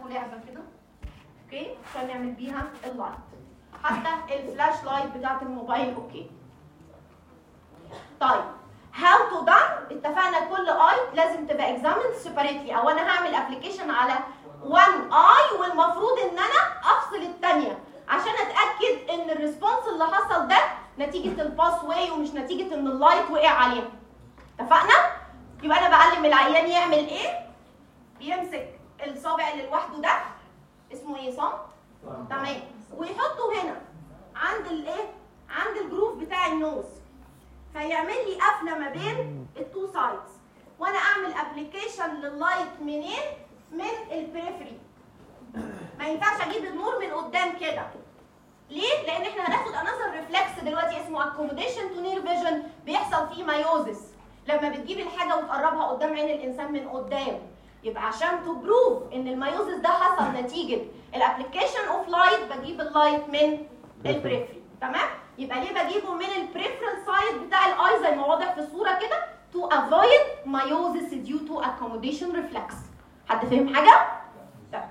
لكم لعبه كده اوكي عشان نعمل بيها اللايت حتى الفلاش لايت بتاعت الموبايل اوكي طيب هاو تو دان اتفقنا كل اي لازم تبقى اكزامند سيبريتلي او انا هعمل ابلكيشن على وان اي والمفروض ان انا افصل الثانيه عشان اتاكد ان الريسبونس اللي حصل ده نتيجه الباس واي ومش نتيجه ان اللايت وقع عليها اتفقنا يبقى انا بعلم العيان يعمل ايه بيمسك الصابع اللي لوحده ده اسمه ايه صم تمام ويحطه هنا عند الايه عند الجروف بتاع النوز فيعمل لي قفله ما بين التو سايدز وانا اعمل ابلكيشن لللايت منين من البريفري ما ينفعش اجيب النور من قدام كده ليه؟ لان احنا هناخد انذر ريفلكس دلوقتي اسمه اكوموديشن تو نير فيجن بيحصل فيه مايوزس لما بتجيب الحاجه وتقربها قدام عين الانسان من قدام يبقى عشان تو بروف ان المايوزس ده حصل نتيجه الابلكيشن اوف لايت بجيب اللايت من البريفري تمام؟ يبقى ليه بجيبه من البريفرال سايد بتاع الاي زي ما واضح في الصوره كده to avoid meiosis due to accommodation reflex حد فهم حاجه؟ لا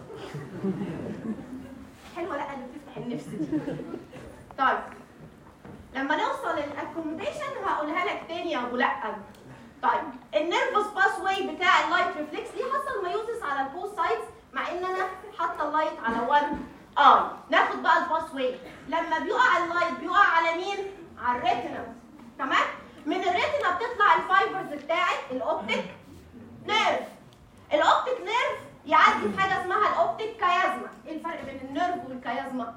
حلوه لا اللي بتفتح النفس دي طيب لما نوصل للاكوموديشن هقولها لك تاني يا ابو لا طيب النيرفس باس واي بتاع اللايت ريفلكس ليه حصل مايوزس على البوست سايدز مع ان انا حاطه اللايت على 1 اي ناخد بقى الباس واي لما بيقع اللايت بيقع على مين على الريتنا تمام من الريتنا بتطلع الفايبرز بتاعت الاوبتيك نيرف الاوبتيك نيرف يعدي في حاجه اسمها الاوبتيك كيازما ايه الفرق بين النيرف والكيازما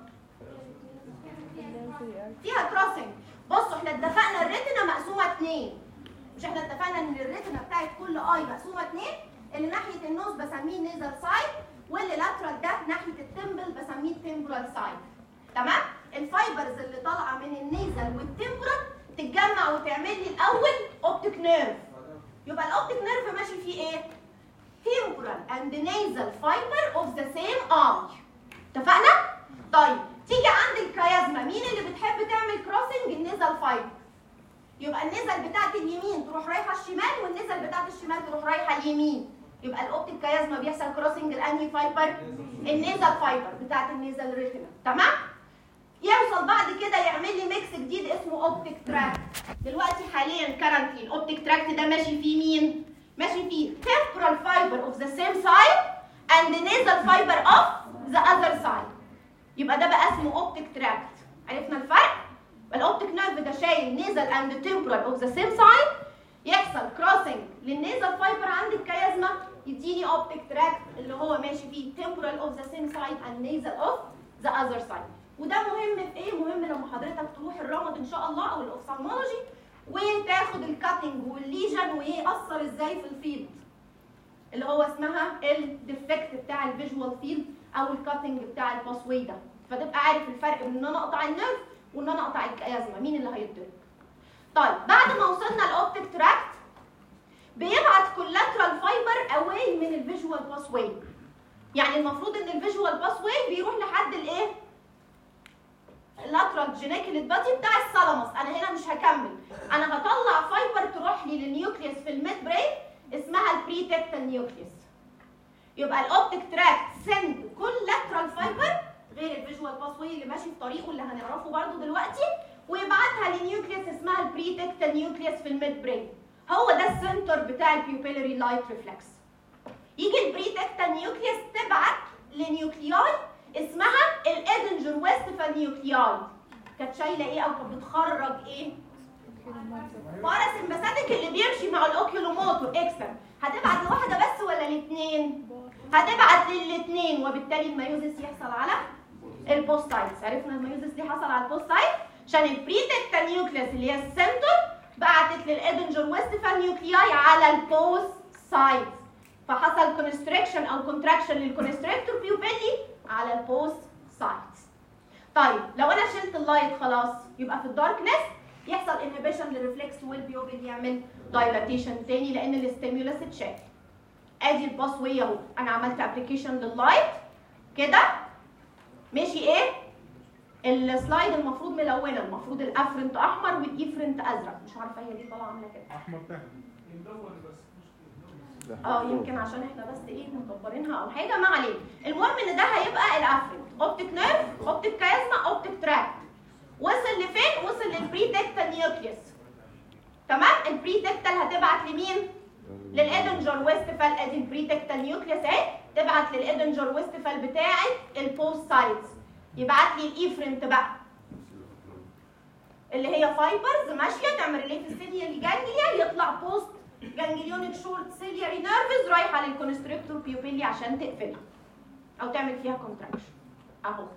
فيها كروسنج بصوا احنا اتفقنا الريتنا مقسومه اتنين مش احنا اتفقنا ان الريتنا بتاعت كل اي مقسومه اتنين اللي ناحيه النوز بسميه نيزل سايد واللي لاترال ده ناحيه التمبل بسميه تمبرال سايد تمام الفايبرز اللي طالعه من النيزل والتمبرال تتجمع وتعمل لي الاول اوبتيك نيرف يبقى الاوبتيك نيرف ماشي فيه ايه temporal and nasal fiber of the same eye اتفقنا طيب تيجي عند الكيازما مين اللي بتحب تعمل كروسنج النيزل فايبر يبقى النزل بتاعت اليمين تروح رايحه الشمال والنزل بتاعت الشمال تروح رايحه اليمين يبقى الاوبتيك كيازما بيحصل كروسنج الانهي فايبر النيزل فايبر بتاعت النيزل ريتنا تمام يوصل بعد كده يعمل لي ميكس جديد اسمه اوبتيك تراكت دلوقتي حاليا كرنتلي الاوبتيك تراكت ده ماشي فيه مين ماشي فيه temporal fiber of the same side and the nasal fiber of the other side يبقى ده بقى اسمه اوبتيك تراكت عرفنا الفرق الاوبتيك نيرف ده شايل nasal and temporal of the same side يحصل كروسنج للنيزل فايبر عند الكيازما يديني اوبتيك تراكت اللي هو ماشي فيه temporal of the same side and nasal of the other side وده مهم في ايه مهم لما حضرتك تروح الرمد ان شاء الله او الاوفثالمولوجي وتاخد الكاتنج والليجن ويأثر ازاي في الفيلد اللي هو اسمها الديفكت بتاع الفيجوال فيلد او الكاتنج بتاع الباسوي ده فتبقى عارف الفرق بين ان انا اقطع النيرف وان انا اقطع الكيازما مين اللي هيتضرب طيب بعد ما وصلنا الاوبتيك تراكت بيبعت كولاترال فايبر اواي من الفيجوال باسوي يعني المفروض ان الفيجوال باسوي بيروح لحد الايه اللاترال جينيكال بادي بتاع الثالاموس انا هنا مش هكمل انا هطلع فايبر تروح لي للنيوكليوس في الميد برين اسمها البري تكتال نيوكليوس يبقى الاوبتيك تراكت سند كل لاترال فايبر غير الفيجوال باسوي اللي ماشي في طريقه اللي هنعرفه برده دلوقتي ويبعتها لنيوكليوس اسمها البري تكتال نيوكليوس في الميد برين هو ده السنتر بتاع البيوبيلاري لايت ريفلكس يجي البري تكتال نيوكليوس تبعت لنيوكلياي اسمها الادنجر ويستفال نيوكلياي كانت شايله ايه او كانت بتخرج ايه باراسمباثيك اللي بيمشي مع الاوكيولوموتور اكسترا هتبعت لواحده بس ولا الاثنين هتبعت للاثنين وبالتالي المايوزيس يحصل على البوستايتس عرفنا المايوزيس دي حصل على البوستايت عشان البريتكتا نيوكليس اللي هي السنتر بعتت للادنجر ويستفال نيوكلياي على البوست سايت فحصل كونستريكشن او كونتراكشن للكونستريكتور بيوبيلي على البوست سايت طيب لو انا شلت اللايت خلاص يبقى في الداركنس يحصل انهبيشن للريفلكس والبيوبل يعمل دايلاتيشن تاني لان الاستيمولس اتشال ادي الباس واي اهو انا عملت ابلكيشن لللايت كده ماشي ايه السلايد المفروض ملونه المفروض الافرنت احمر والايفرنت ازرق مش عارفه هي دي طالعه عامله كده احمر تحت اه يمكن عشان احنا بس ايه مكبرينها او حاجه ما علينا المهم ان ده هيبقى الافرنت اوبتيك نيرف اوبتيك كازما اوبتيك تراكت وصل لفين وصل للبريتكتال نيوكليوس تمام البريتكتال هتبعت لمين للادنجر ويستفال ادي البريتكتال نيوكليوس اهي تبعت للادنجر ويستفال بتاعه البوست سايدز يبعت لي الايفرنت بقى اللي هي فايبرز ماشيه تعمل ريليت السيليا جانجليا يطلع بوست جانجليونيك شورت سيلياري نيرفز رايحه للكونستريكتور بيوبيلي عشان تقفلها او تعمل فيها كونتراكشن اهو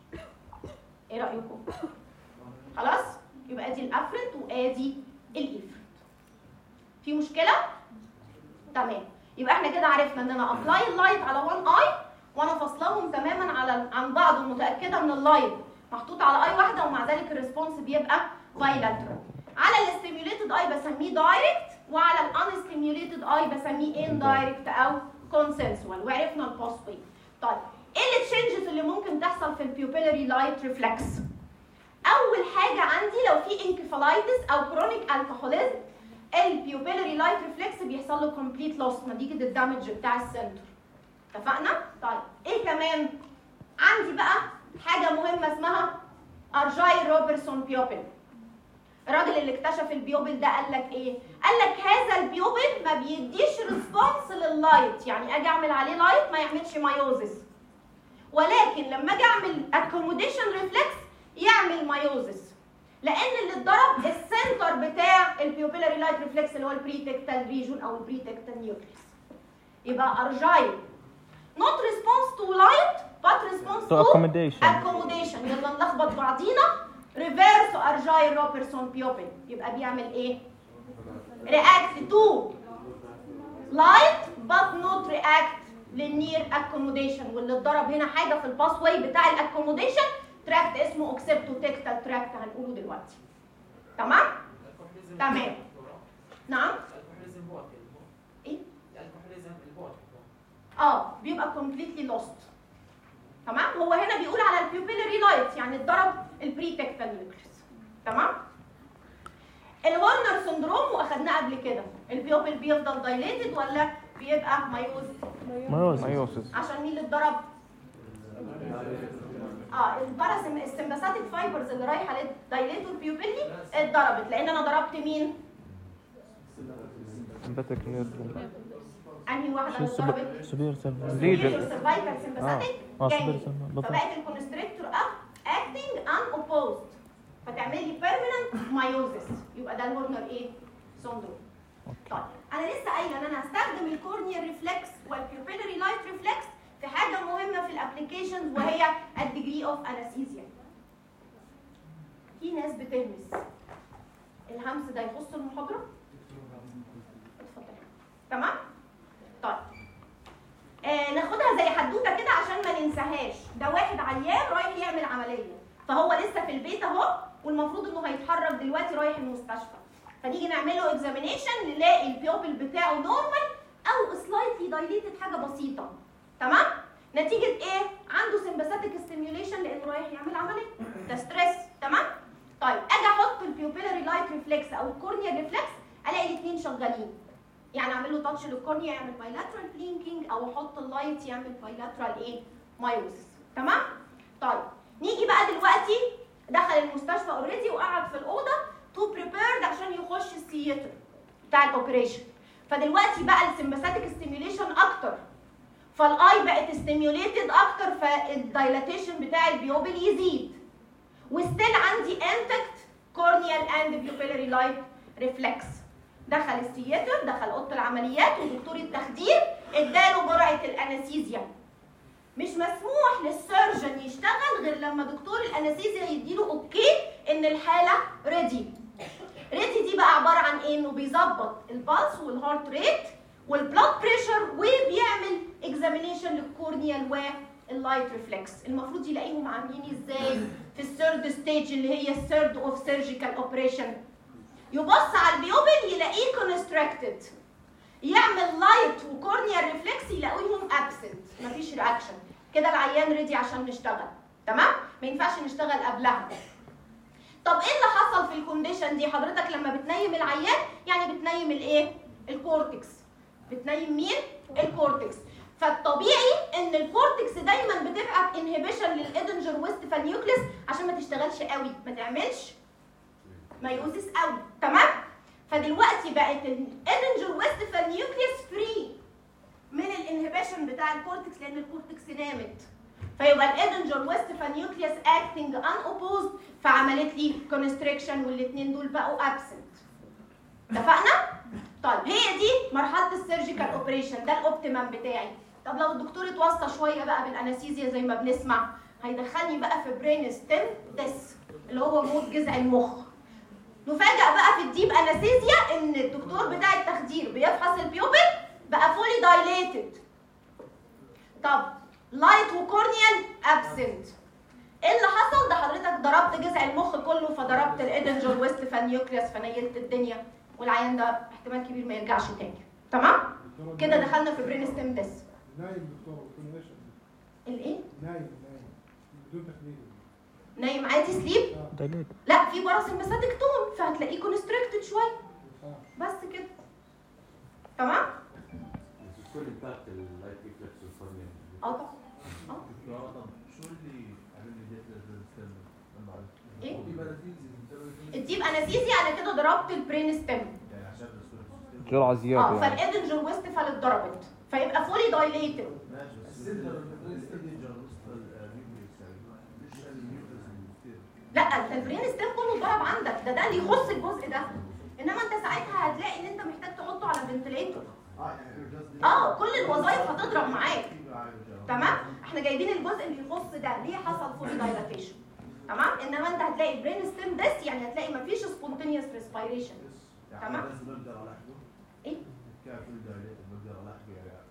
ايه رايكم خلاص يبقى ادي الافرنت وادي الايفرنت في مشكله تمام يبقى احنا كده عرفنا ان انا ابلاي اللايت على وان اي وانا فاصلهم تماما على عن بعض ومتاكده من اللايت محطوط على اي واحده ومع ذلك الريسبونس بيبقى بايلاترال على الاستيميوليتد اي بسميه دايركت وعلى الانستيميوليتد اي بسميه اندايركت او كونسنسوال وعرفنا البوست طيب ايه التشينجز اللي ممكن تحصل في البيوبيلاري لايت ريفلكس اول حاجه عندي لو في انكفالايتس او كرونيك الكحوليزم البيوبيلاري لايت ريفلكس بيحصل له كومبليت لوس نتيجه الدمج بتاع السنتر اتفقنا طيب ايه كمان عندي بقى حاجه مهمه اسمها ارجاي روبرسون بيوبل الراجل اللي اكتشف البيوبل ده قال لك ايه قال لك هذا البيوبل ما بيديش ريسبونس لللايت يعني اجي اعمل عليه لايت ما يعملش مايوزس ولكن لما اجي اعمل اكوموديشن ريفلكس يعمل مايوزس لان اللي اتضرب السنتر بتاع البيوبيلاري لايت ريفلكس اللي هو البريتكتال ريجون او البريتكتال نيوكليس يبقى ارجاي not response to light but response To accommodation. accommodation يلا نلخبط بعضينا reverse ارجاي روبرسون بيوبل يبقى بيعمل ايه react to light but not react للنير accommodation واللي اتضرب هنا حاجه في الباس واي بتاع الاكوموديشن تراكت اسمه اوكسبتو تكتال تراكت هنقوله دلوقتي تمام تمام نعم الكحوليزم هو ايه الكحوليزم البعد اه بيبقى كومبليتلي لوست تمام هو هنا بيقول على البيوبيلاري لايت يعني اتضرب البريتكتال نيوكليس تمام الهورنر سندروم واخدناه قبل كده البيوبل بيفضل دايليتد ولا بيبقى مايوز مايوز مايوسس عشان مين اللي اتضرب اه الباراسم السمباثيك فايبرز اللي رايحه للدايليتور بيوبيلي اتضربت لان انا ضربت مين سمباتيك نيرف انهي واحده اللي شو اتضربت سوبر سيرفر ليجن. السيرفايكال سمباثيك اه جاي سوبر سيرفر فبقت الكونستريكتور اكتنج ان اوبوزد فتعمل لي بيرمننت مايوزس يبقى ده الهورنر ايه سندروم طيب انا لسه قايله ان انا هستخدم الكورنيال ريفلكس والبيوبيلاري لايت ريفلكس في حاجه مهمه في الابلكيشنز وهي الديجري اوف انستيزيا في ناس بتهمس الهمس ده يخص المحاضره اتفضل تمام طيب آه ناخدها زي حدوته كده عشان ما ننساهاش ده واحد عيان رايح يعمل عمليه فهو لسه في البيت اهو والمفروض انه هيتحرك دلوقتي رايح المستشفى فنيجي نعمل له اكزامينيشن نلاقي البيوبل بتاعه نورمال او سلايتلي دايليتد حاجه بسيطه تمام نتيجه ايه عنده سمباثيك ستيميوليشن لانه رايح يعمل عمليه ده ستريس تمام طيب اجي احط البيوبيلاري لايت ريفلكس او الكورنيا ريفلكس الاقي الاثنين شغالين يعني اعمل له تاتش للكورنيا يعمل بايلاترال بلينكينج او احط اللايت يعمل بايلاترال ايه مايوسس تمام طيب نيجي بقى دلوقتي دخل المستشفى اوريدي وقعد في الاوضه تو بريبيرد عشان يخش الثياتر بتاع الاوبريشن فدلوقتي بقى السمباثيك ستيميوليشن اكتر فالاي بقت ستيميوليتد اكتر فالدايلاتيشن بتاع البيوبل يزيد وستيل عندي انتكت كورنيال اند بيوبيلاري لايت ريفلكس دخل الثياتر دخل اوضه العمليات ودكتور التخدير اداله جرعه الانستيزيا مش مسموح للسيرجن يشتغل غير لما دكتور الانستيزيا يديله اوكي ان الحاله ريدي ريدي دي بقى عباره عن ايه انه بيظبط البلس والهارت ريت والبلاد بريشر وبيعمل اكزامينيشن للكورنيال واللايت ريفلكس المفروض يلاقيهم عاملين ازاي في الثيرد ستيج اللي هي الثيرد اوف سيرجيكال اوبريشن يبص على البيوبل يلاقيه كونستراكتد يعمل لايت وكورنيال ريفلكس يلاقيهم ابسنت مفيش رياكشن كده العيان ريدي عشان نشتغل تمام ما ينفعش نشتغل قبلها طب ايه اللي حصل في الكونديشن دي حضرتك لما بتنيم العيان يعني بتنيم الايه الكورتكس بتنيم مين الكورتكس فالطبيعي ان الكورتكس دايما بتبعت انهبيشن للادنجر ويستفال نيوكليس عشان ما تشتغلش قوي ما تعملش مايوزيس قوي تمام فدلوقتي بقت الادنجر ويستفال نيوكليس فري من الانهبيشن بتاع الكورتكس لان الكورتكس نامت فيبقى الادنجر ويستفال نيوكليس اكتنج ان اوبوزد فعملت لي كونستريكشن والاثنين دول بقوا ابسنت اتفقنا؟ طيب هي دي مرحله السيرجيكال اوبريشن ده الاوبتيمم بتاعي طب لو الدكتور اتوصى شويه بقى بالانستيزيا زي ما بنسمع هيدخلني بقى في برين ستيم ديس اللي هو موت جذع المخ نفاجأ بقى في الديب انستيزيا ان الدكتور بتاع التخدير بيفحص البيوبل بقى فولي دايليتد طب لايت وكورنيال ابسنت ايه اللي حصل ده حضرتك ضربت جذع المخ كله فضربت الادنجر ويستفال نيوكليوس فنيلت الدنيا والعيان ده احتمال كبير ما يرجعش تاني تمام كده دخلنا في برين ستيم ديس نايم دكتور بدون ايش الايه نايم نايم بدون تخدير نايم عادي سليب اه دايليت لا في باراسمباثيك تون فهتلاقيه كونستريكتد شويه اه بس كده تمام الكل بتاعت اللايت ريفلكس والفورميا اه طبعا شو اللي عمل لي ديت للستم لما عرفت إيه؟ في بناديل الديب انستيزيا انا كده ضربت البرين ستيم يعني عشان الريسبيرتوري جرعة اه زيادة يعني فالادنجر ويستفال اتضربت فيبقى فولي دايليتد ماشي بس السنتر الستيجر وسط النيوكليوس يعني مش النيوكليوس اللي لا انت البرين ستيم كله اتضرب عندك ده ده اللي يخص الجزء ده انما انت ساعتها هتلاقي ان انت محتاج تحطه على فنتليتور اه يعني اه كل الوظائف هتضرب معاك تمام احنا جايبين الجزء اللي يخص ده ليه حصل فولي دايلاتيشن تمام انما انت هتلاقي البرين ستيم بس يعني هتلاقي مفيش سبونتينيوس ريسبيريشن تمام. تمام بس بقدر الاحظه ايه كيف الدايليت بقدر الاحظه يعني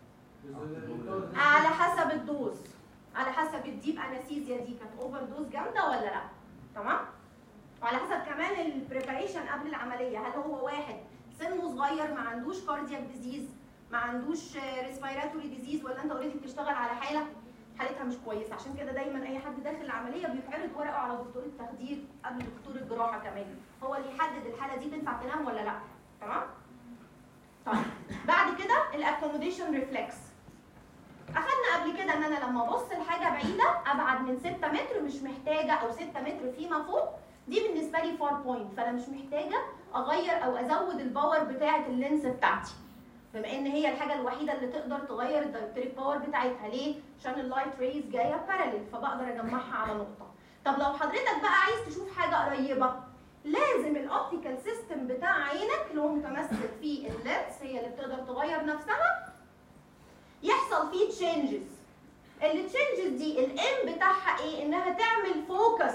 على حسب الدوز على حسب الديب انستيزيا دي كانت اوفر دوز جامده ولا لا تمام وعلى حسب كمان البريباريشن قبل العمليه هل هو واحد سنه صغير ما عندوش كاردياك ديزيز ما عندوش ريسبيراتوري ديزيز ولا انت اوريدي بتشتغل على حاله حالتها مش كويسه عشان كده دايما اي حد داخل العمليه بيتعرض ورقه على دكتور التخدير قبل دكتور الجراحه كمان هو اللي يحدد الحاله دي تنفع تنام ولا لا تمام طيب بعد كده الاكوموديشن ريفلكس اخدنا قبل كده ان انا لما ابص لحاجه بعيده ابعد من 6 متر مش محتاجه او 6 متر فيما فوق دي بالنسبه لي فار بوينت فانا مش محتاجه اغير او ازود الباور بتاعه اللينس بتاعتي بما ان هي الحاجه الوحيده اللي تقدر تغير الدايركتريك باور بتاعتها ليه عشان اللايت ريز جايه باراليل فبقدر اجمعها على نقطه طب لو حضرتك بقى عايز تشوف حاجه قريبه لازم الاوبتيكال سيستم بتاع عينك اللي هو متمثل في اللينس هي اللي بتقدر تغير نفسها يحصل فيه تشينجز التشينجز دي الام بتاعها ايه انها تعمل فوكس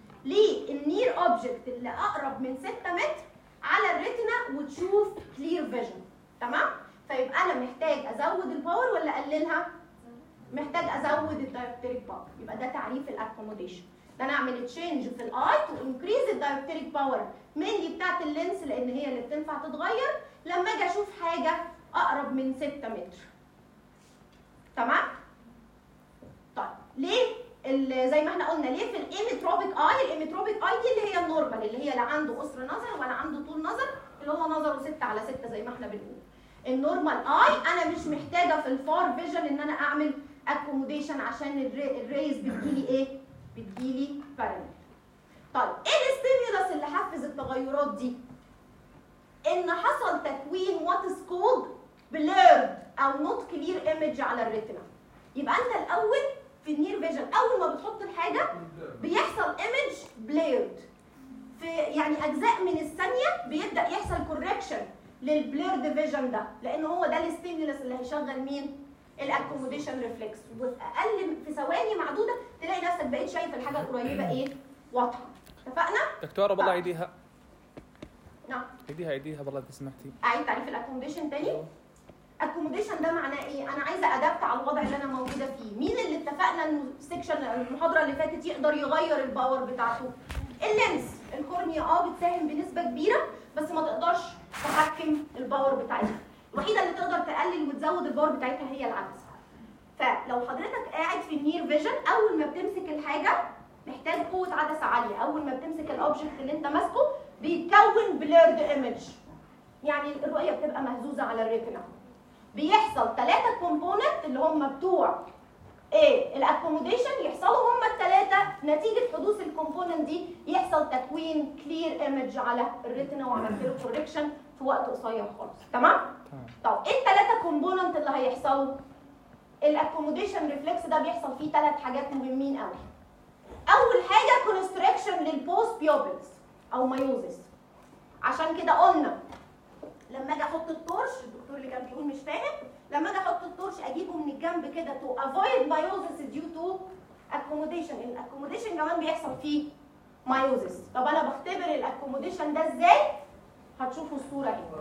للنير اوبجكت اللي اقرب من 6 متر على الريتنا وتشوف كلير فيجن تمام فيبقى انا محتاج ازود الباور ولا اقللها محتاج ازود الدايركتريك باور يبقى ده تعريف الاكوموديشن ده انا اعمل تشينج في الاي تو انكريز الدايركتريك باور مينلي بتاعت اللينس لان هي اللي بتنفع تتغير لما اجي اشوف حاجه اقرب من 6 متر تمام طيب ليه ال- زي ما احنا قلنا ليه في الايميتروبيك اي الايميتروبيك اي دي اللي هي النورمال اللي هي لا عنده قصر نظر ولا عنده طول نظر اللي هو نظره 6 على 6 زي ما احنا بنقول النورمال اي انا مش محتاجه في الفار فيجن ان انا اعمل اكوموديشن عشان الري- الريز بتجيلي ايه بتجيلي باراليل طيب ايه الاستيمولس اللي حفز التغيرات دي ان حصل تكوين وات از كولد blurred او نوت كلير ايمج على الريتنا يبقى انت الاول في النير فيجن اول ما بتحط الحاجه بيحصل ايمج بليرد في يعني اجزاء من الثانيه بيبدا يحصل كوركشن للبليرد فيجن ده لان هو ده الستيمولس اللي هيشغل مين الاكوموديشن ريفلكس وفي اقل في ثواني معدوده تلاقي نفسك بقيت شايف الحاجه القريبه ايه واضحه اتفقنا دكتورة بالله ايديها نعم ايديها ايديها بالله اذا سمحتي اعيد تعريف الاكوموديشن تاني اكوموديشن ده معناه ايه انا عايزه ادابت على الوضع اللي انا موجوده فيه مين اللي اتفقنا انه السكشن المحاضره اللي فاتت يقدر يغير الباور بتاعته اللينس الكورنيا اه بتساهم بنسبه كبيره بس ما تقدرش تحكم الباور بتاعتها الوحيده اللي تقدر تقلل وتزود الباور بتاعتها هي العدسه فلو حضرتك قاعد في النير فيجن اول ما بتمسك الحاجه محتاج قوه عدسه عاليه اول ما بتمسك الاوبجكت اللي انت ماسكه بيتكون بليرد ايمج يعني الرؤيه بتبقى مهزوزه على الريتنا بيحصل ثلاثه كومبوننت اللي هم بتوع ايه الاكوموديشن يحصلوا هم الثلاثه نتيجه حدوث الكومبوننت دي يحصل تكوين كلير ايمج على الريتنا وعملت له كوركشن في وقت قصير خالص تمام تمام طب ايه الثلاثه كومبوننت اللي هيحصلوا الاكوموديشن ريفلكس ده بيحصل فيه ثلاث حاجات مهمين قوي اول حاجه كونستريكشن للبوست بيوبلز او مايوزس عشان كده قلنا لما اجي احط التورش الدكتور اللي كان بيقول مش فاهم لما اجي احط التورش اجيبه من الجنب كده تو افويد مايوزس ديو تو اكوموديشن الاكوموديشن كمان بيحصل فيه مايوزس طب انا بختبر الاكوموديشن ده ازاي هتشوفوا الصوره اهي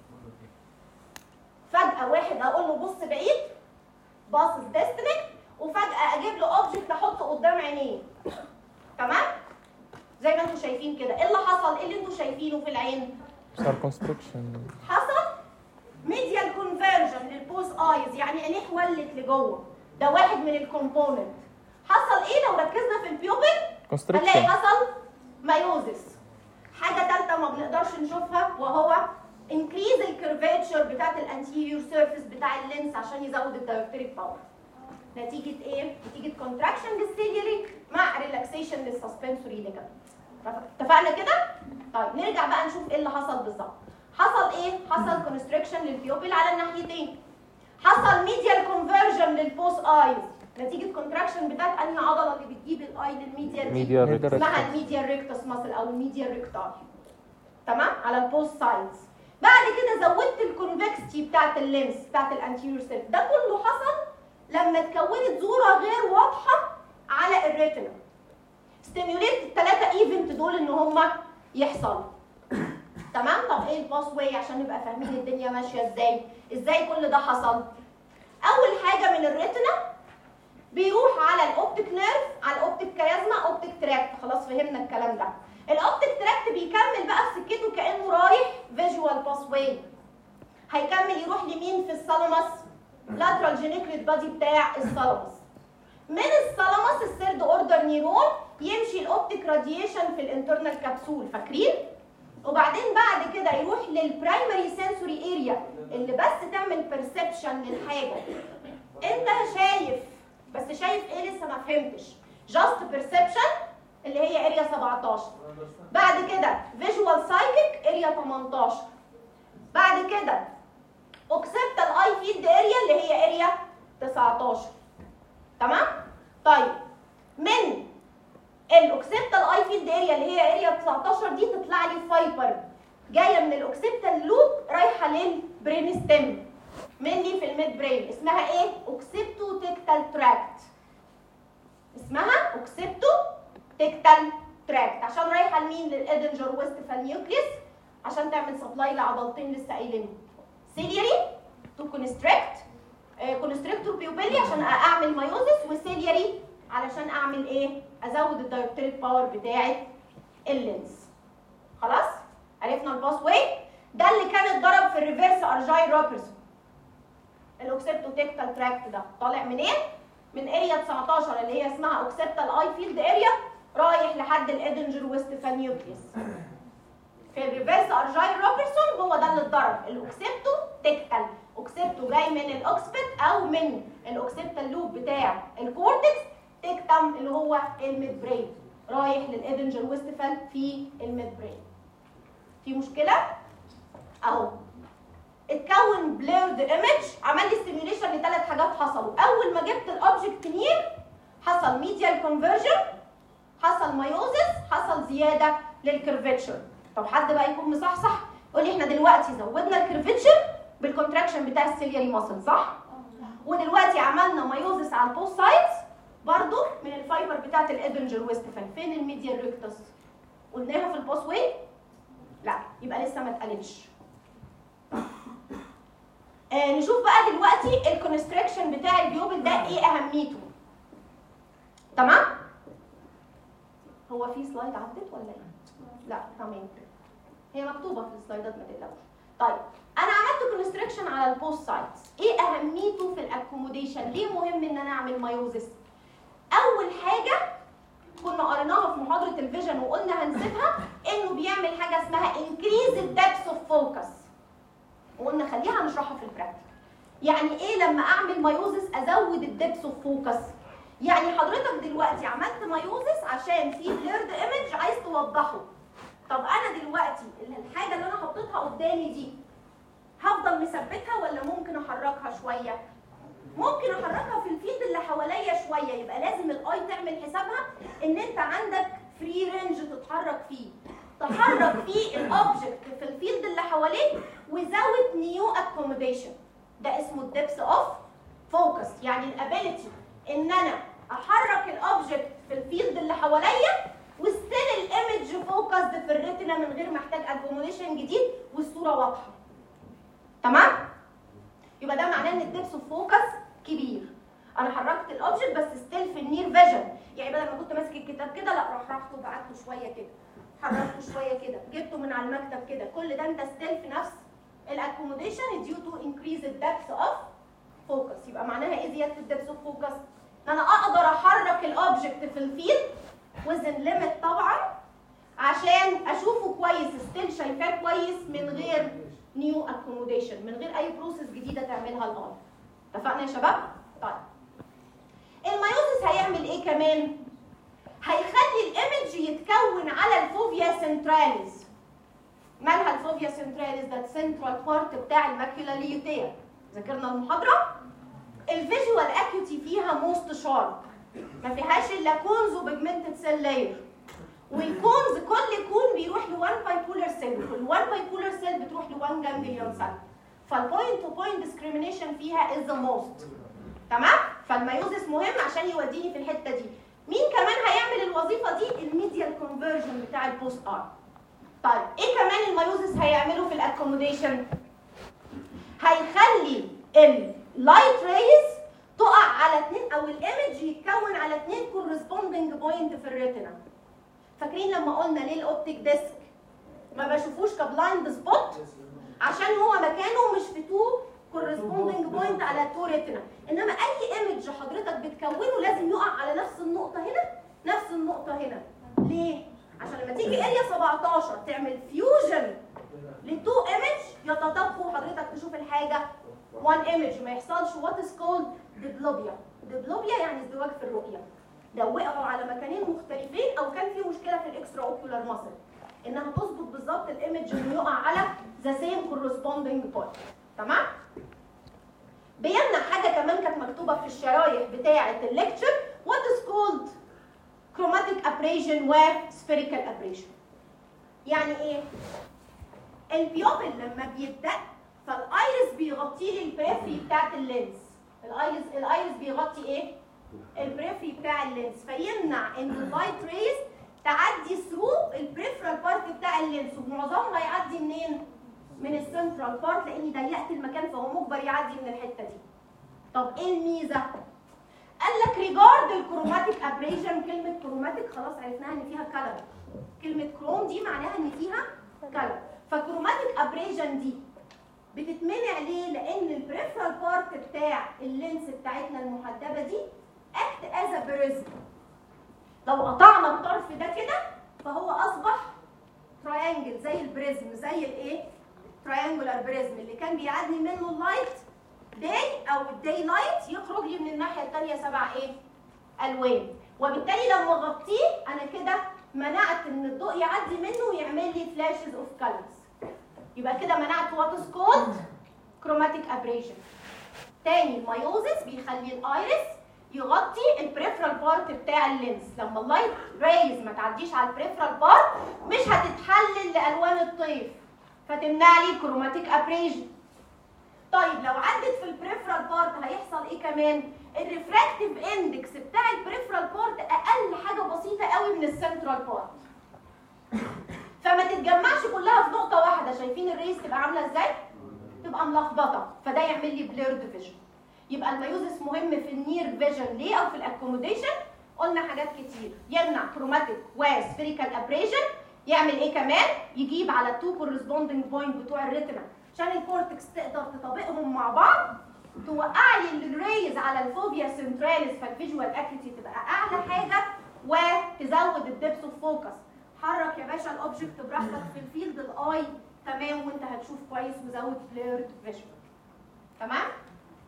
فجاه واحد اقول له بص بعيد باصص ديستنكت وفجاه اجيب له اوبجكت احطه قدام عينيه تمام زي ما انتم شايفين كده ايه اللي حصل ايه اللي انتم شايفينه في العين صار كونستركشن حصل ميديال كونفرجن للبوز ايز يعني عينيه ولت لجوه ده واحد من الكومبوننت حصل ايه لو ركزنا في البيوبل هنلاقي كونستركشن حصل مايوزس حاجه ثالثه ما بنقدرش نشوفها وهو انكريز الكيرفيتشر بتاعت الانتيريور سيرفيس بتاع اللينس عشان يزود الدايركتريك باور نتيجه ايه نتيجه كونتراكشن للسيليري مع ريلاكسيشن للسسبنسوري ليجامنت اتفقنا كده طيب نرجع بقى نشوف ايه اللي حصل بالظبط حصل ايه حصل كونستريكشن للبيوبل على الناحيتين حصل ميديال كونفرجن للبوس ايز نتيجه كونتراكشن بتاعت انهي عضله اللي بتجيب الاي للميديال دي؟ ميديا اسمها الميديال ريكتوس ماسل او الميديال ريكتاي تمام على البوست سايدز بعد كده زودت الكونفكستي بتاعت اللينس بتاعت الانتيريور سيل ده كله حصل لما اتكونت صوره غير واضحه على الريتنا ستيميوليت الثلاثه ايفنت دول ان هم يحصلوا تمام طب ايه الباس واي عشان نبقى فاهمين الدنيا ماشيه ازاي ازاي كل ده حصل اول حاجه من الريتنا بيروح على الاوبتيك نيرف على الاوبتيك كيازما اوبتيك تراكت خلاص فهمنا الكلام ده الاوبتيك تراكت بيكمل بقى في سكته كانه رايح فيجوال باس واي هيكمل يروح لمين في الثالاموس لاترال جينيكليت بادي بتاع الثالاموس من الثالاموس الثيرد اوردر نيرون يمشي الاوبتيك راديشن في الانترنال كبسول فاكرين وبعدين بعد كده يروح للبرايمري سنسوري اريا اللي بس تعمل بيرسبشن للحاجه انت شايف بس شايف ايه لسه ما فهمتش جاست بيرسبشن اللي هي اريا 17 بعد كده فيجوال سايكيك اريا 18 بعد كده اوكسبتال اي فيلد اريا اللي هي اريا 19 تمام طيب من الاوكسبتال اي فيلد اريا اللي هي اريا 19 دي تطلع لي فايبر جايه من الاوكسبتال لوب رايحه للبرين ستيم مني في الميد برين اسمها ايه اوكسبتو تكتال تراكت اسمها اوكسبتو تكتال تراكت عشان رايحه لمين للادنجر ويستفال نيوكليس عشان تعمل سبلاي لعضلتين لسه قايلين سيلياري تو كونستريكت كونستريكتور بيوبيلي عشان اعمل مايوزس وسيلياري علشان اعمل ايه ازود الدايركتريك باور بتاعه اللينس خلاص عرفنا الباس واي ده اللي كان اتضرب في الريفرس ارجاي روبرسون الاوكسبتو تكتال تراكت ده طالع منين من اريا 19 اللي هي اسمها اوكسبتال اي فيلد اريا رايح لحد الادنجر ويستفال نيوكليس في الريفرس ارجاي روبرسون هو ده اللي اتضرب الاوكسبتو تكتال اوكسبتو جاي من الاوكسبت او من الاوكسبتال لوب بتاع الكورتكس تكتم اللي هو الميد برين رايح للادنجر ويستفال في الميد برين في مشكله اهو اتكون بليرد ايمج عمل لي ستيميوليشن لثلاث حاجات حصلوا اول ما جبت الاوبجكت نير حصل ميديال كونفرجن حصل مايوزس حصل زياده للكيرفتشر طب حد بقى يكون مصحصح يقول لي احنا دلوقتي زودنا الكيرفتشر بالكونتراكشن بتاع السيلياري ماسل صح ودلوقتي عملنا مايوزس على البوست سايدز برضو من الفايبر بتاعت الادنجر ويستفال فين الميديال ريكتس قلناها في البوست واي لا يبقى لسه ما اتقالتش آه نشوف بقى دلوقتي الكونستريكشن بتاع البيوبل ده ايه اهميته تمام هو في سلايد عدت ولا ايه لا تمام هي مكتوبه في السلايدات ما تقلقوش طيب انا عملت كونستريكشن على البوست سايدز ايه اهميته في الاكوموديشن ليه مهم ان انا اعمل مايوزس اول حاجه كنا قريناها في محاضره الفيجن وقلنا هنسيبها انه بيعمل حاجه اسمها increase the depth of focus وقلنا خليها نشرحها في البراكتيك يعني ايه لما اعمل مايوزس ازود الدبس اوف فوكس يعني حضرتك دلوقتي عملت مايوزس عشان في بليرد ايمج عايز توضحه طب انا دلوقتي الحاجه اللي انا حطيتها قدامي دي هفضل مثبتها ولا ممكن احركها شويه ممكن احركها في الفيلد اللي حواليا شويه يبقى لازم الاي تعمل حسابها ان انت عندك فري رينج تتحرك فيه تحرك فيه الاوبجكت في الفيلد اللي حواليك without new accommodation ده اسمه الدبس اوف فوكس يعني الابيلتي ان انا احرك الاوبجكت في الفيلد اللي حواليا وستيل الايمج فوكسد في الريتنا من غير ما احتاج اكوموديشن جديد والصوره واضحه تمام يبقى ده معناه ان الدبس اوف فوكس كبير انا حركت الاوبجكت بس ستيل في النير فيجن يعني بدل ما كنت ماسك الكتاب كده لا رحرحته وبعته شويه كده حركته شويه كده جبته من على المكتب كده كل ده انت ستيل في نفس الاكوموديشن ديو تو انكريز الدبس اوف فوكس يبقى معناها ايه زياده الدبس اوف فوكس ان انا اقدر احرك الاوبجكت في الفيلد وزن ليميت طبعا عشان اشوفه كويس ستيل شايفاه كويس من غير نيو اكوموديشن من غير اي بروسيس جديده تعملها الاي اتفقنا يا شباب طيب المايوزس هيعمل ايه كمان هيخلي الايمج يتكون على الفوفيا سنتراليز مالها الفوفيا سنتراليز ده السنترال بارت بتاع الماكيولا ليوتيا ذاكرنا المحاضره الفيجوال اكيوتي فيها موست شارب ما فيهاش الا كونز وبيجمنتد سيل لاير والكونز كل كون بيروح ل 1 بايبولار سيل وال 1 بايبولار سيل بتروح ل 1 جانجليون سيل فالبوينت تو بوينت ديسكريميشن فيها از ذا موست تمام فالمايوزس مهم عشان يوديني في الحته دي مين كمان هيعمل الوظيفه دي الميديال كونفرجن بتاع البوست ار طيب ايه كمان المايوزس هيعمله في الاكوموديشن هيخلي اللايت ريز تقع على اتنين او الايمج يتكون على اتنين كورسبوندنج بوينت في الريتنا فاكرين لما قلنا ليه الاوبتيك ديسك ما بشوفوش كبلايند سبوت عشان هو مكانه مش في تو كورسبوندنج بوينت على تو ريتنا انما اي ايمج حضرتك بتكونه لازم يقع على نفس النقطه هنا نفس النقطه هنا ليه عشان لما تيجي اريا 17 تعمل فيوجن لتو ايمج يتطابقوا حضرتك تشوف الحاجه وان ايمج ما يحصلش وات از كولد ديبلوبيا ديبلوبيا يعني ازدواج في الرؤيه لو وقعوا على مكانين مختلفين او كان في مشكله في الاكسترا اوكيولار ماسل انها تظبط بالظبط الايمج انه يقع على ذا سيم كورسبوندنج بوينت تمام بيمنع حاجه كمان كانت مكتوبه في الشرايح بتاعه الليكتشر وات از كولد chromatic abrasion و spherical abrasion يعني ايه البيوبل لما بيبدا فالايرس بيغطي لي البريفري بتاعت اللينس الايرس الايرس بيغطي ايه البريفري بتاع اللينس فيمنع ان اللايت ريز تعدي ثرو البريفرال بارت بتاع اللينس ومعظمها يعدي منين من السنترال بارت لاني ضيقت المكان فهو مجبر يعدي من الحته دي طب ايه الميزه قال لك ريجارد الكروماتيك ابريجن كلمه كروماتيك خلاص عرفناها ان فيها كلر كلمه كروم دي معناها ان فيها كلر فكروماتيك ابريجن دي بتتمنع ليه لان البريفرال بارت بتاع اللينس بتاعتنا المحدبه دي اكت از بريزم لو قطعنا الطرف ده كده فهو اصبح تراينجل زي البريزم زي الايه تراينجولار بريزم اللي كان بيعدي منه اللايت داي او الداي لايت يخرج لي من الناحيه الثانيه سبع ايه الوان وبالتالي لما اغطيه انا كده منعت ان الضوء يعدي منه ويعمل لي فلاشز اوف كالرز يبقى كده منعت وات از كولد كروماتيك ابريشن تاني المايوزس بيخلي الايرس يغطي البريفرال بارت بتاع اللينس لما اللايت ريز ما تعديش على البريفرال بارت مش هتتحلل لالوان الطيف فتمنع لي الكروماتيك ابريشن طيب لو عدت في البريفرال بارت هيحصل ايه كمان الريفراكتيف اندكس بتاع البريفرال بارت اقل حاجه بسيطه قوي من السنترال بارت فما تتجمعش كلها في نقطه واحده شايفين الريس تبقى عامله ازاي تبقى ملخبطه فده يعمل لي بليرد فيجن يبقى الميوزس مهم في النير فيجن ليه او في الاكوموديشن قلنا حاجات كتير يمنع كروماتيك وسفيريكال ابريشن يعمل ايه كمان يجيب على التو كورسبوندنج بوينت بتوع الريتنا عشان الكورتكس تقدر تطابقهم مع بعض توقع لي الريز على الفوبيا سنتراليس فالفيجوال اكيوتي تبقى اعلى حاجه وتزود الدبس اوف فوكس حرك يا باشا الاوبجكت براحتك في الفيلد الاي تمام وانت هتشوف كويس وزود بليرد فيجوال تمام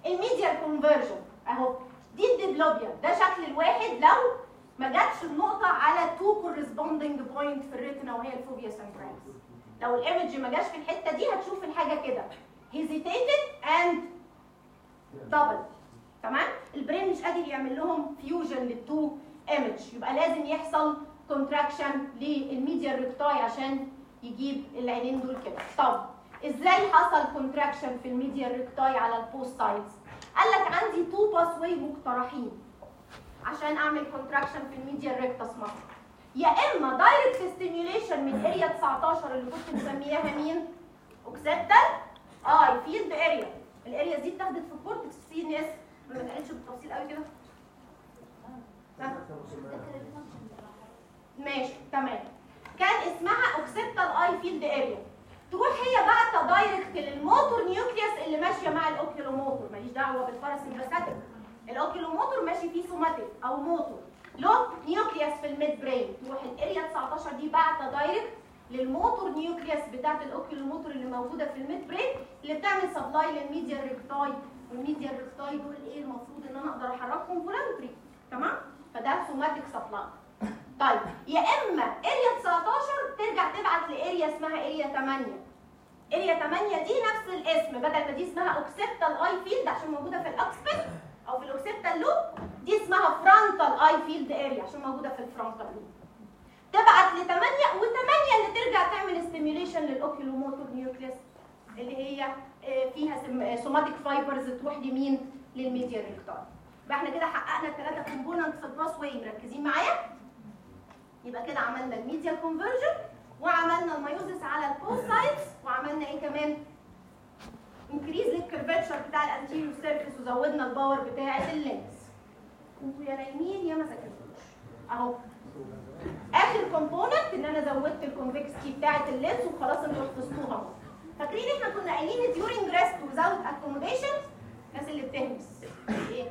الميديال كونفرجن اهو دي الديبلوبيا ده شكل الواحد لو ما جاتش النقطه على تو كورسبوندنج بوينت في الريتنا وهي الفوبيا سنتراليس لو الايمج ما جاش في الحته دي هتشوف الحاجه كده hesitated and double تمام البرين مش قادر يعمل لهم فيوجن للتو ايمج يبقى لازم يحصل كونتراكشن للميديا ريكتاي عشان يجيب العينين دول كده طب ازاي حصل كونتراكشن في الميديا ريكتاي على البوست سايدز قال لك عندي تو باس واي مقترحين عشان اعمل كونتراكشن في الميديا ريكتاس مصر يا اما دايركت ستيميوليشن من اريا 19 اللي كنت مسمياها مين اوكسيتال اي فيلد اريا الاريا دي اتاخدت في الكورتكس سي ان اس ما اتقالتش بالتفصيل قوي كده ها؟ ماشي تمام كان اسمها اوكسيتال اي فيلد اريا تروح هي بعت دايركت للموتور نيوكليوس اللي ماشيه مع الاوكيلوموتور ماليش دعوه بالباراسمباثيك الاوكيلوموتور ماشي فيه سوماتيك او موتور له نيوكليوس في الميد برين تروح الاريا 19 دي بعت دايركت للموتور نيوكليوس بتاعت الاوكيلوموتور اللي موجوده في الميد برين اللي بتعمل سبلاي للميديا ريكتاي والميديا ريكتاي دول ايه المفروض ان انا اقدر احركهم فولنتري تمام فده سوماتيك سبلاي طيب يا اما اريا 19 ترجع تبعت لاريا اسمها اريا 8 اريا 8 دي نفس الاسم بدل ما دي اسمها اوكسيبتال اي فيلد عشان موجوده في الاكسبت او في الاوكسيبتال لوب دي اسمها فرونتال اي فيلد اريا عشان موجوده في الفرونتال لوب تبعت ل 8 و8 اللي ترجع تعمل ستيميوليشن للاوكيلوموتور نيوكليس اللي هي آه، فيها سوماتيك فايبرز تروح لمين للميديا ريكتار يبقى احنا كده حققنا الثلاثه كومبوننت في الباس واي مركزين معايا يبقى كده عملنا الميديا كونفرجن وعملنا الميوزس على البوست سايدز وعملنا ايه كمان انكريز للكرفاتشر بتاع الانتيريور سيرفيس وزودنا الباور بتاعه اللينس انتوا يا نايمين يا ما ذاكرتوش اهو اخر كومبوننت ان انا زودت الكونفكستي بتاعه اللينس وخلاص انتوا حفظتوها اهو فاكرين احنا كنا قايلين ديورنج ريست وزاوت اكوموديشن الناس اللي بتهمس ايه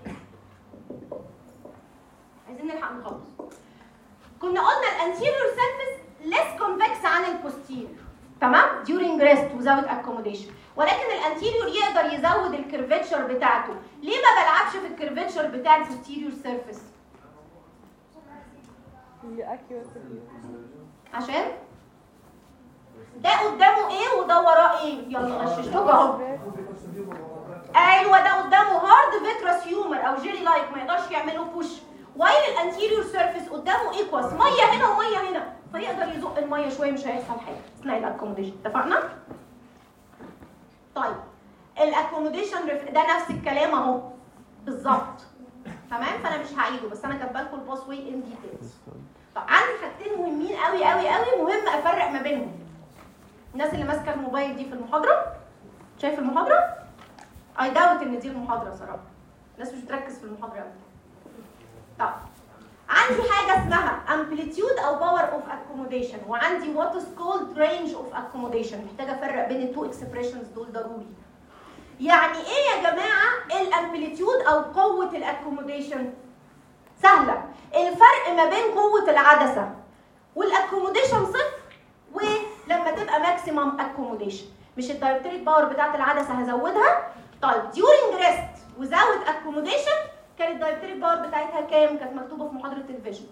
عايزين نلحق نخلص كنا قلنا الانتيريور سيرفيس less convex عن البوستيريور تمام during rest without accommodation ولكن الانتيريور يقدر يزود الكيرفيتشر بتاعته ليه ما بلعبش في الكيرفيتشر بتاع البوستيريور سيرفيس عشان ده قدامه ايه وده وراه ايه يلا غششتوك اهو ايوه ده قدامه هارد فيترس هيومر او جيلي لايك ما يقدرش يعمله بوش وايل الانتيريور سيرفيس قدامه ايكواس ميه هنا وميه هنا فيقدر يزق الميه شويه مش هيحصل حاجه اثناء الاكوموديشن اتفقنا؟ طيب الاكوموديشن ده نفس الكلام اهو بالظبط تمام فانا مش هعيده بس انا كاتبه لكم الباس واي ان ديتيلز طب عندي حاجتين مهمين قوي قوي قوي مهم افرق ما بينهم الناس اللي ماسكه الموبايل دي في المحاضره شايف المحاضره اي داوت ان دي المحاضره صراحه الناس مش بتركز في المحاضره قوي طب عندي حاجه اسمها amplitude او power of accommodation وعندي what is called range of accommodation محتاجه افرق بين التو اكسبريشنز دول ضروري يعني ايه يا جماعه الامبليتيود او قوه الاكوموديشن سهله الفرق ما بين قوه العدسه والاكوموديشن صفر ولما تبقى ماكسيمم اكوموديشن مش الدايركتريك باور بتاعت العدسه هزودها طيب during rest without accommodation كانت الدايركتريك باور بتاعتها كام كانت مكتوبه في محاضره الفيجن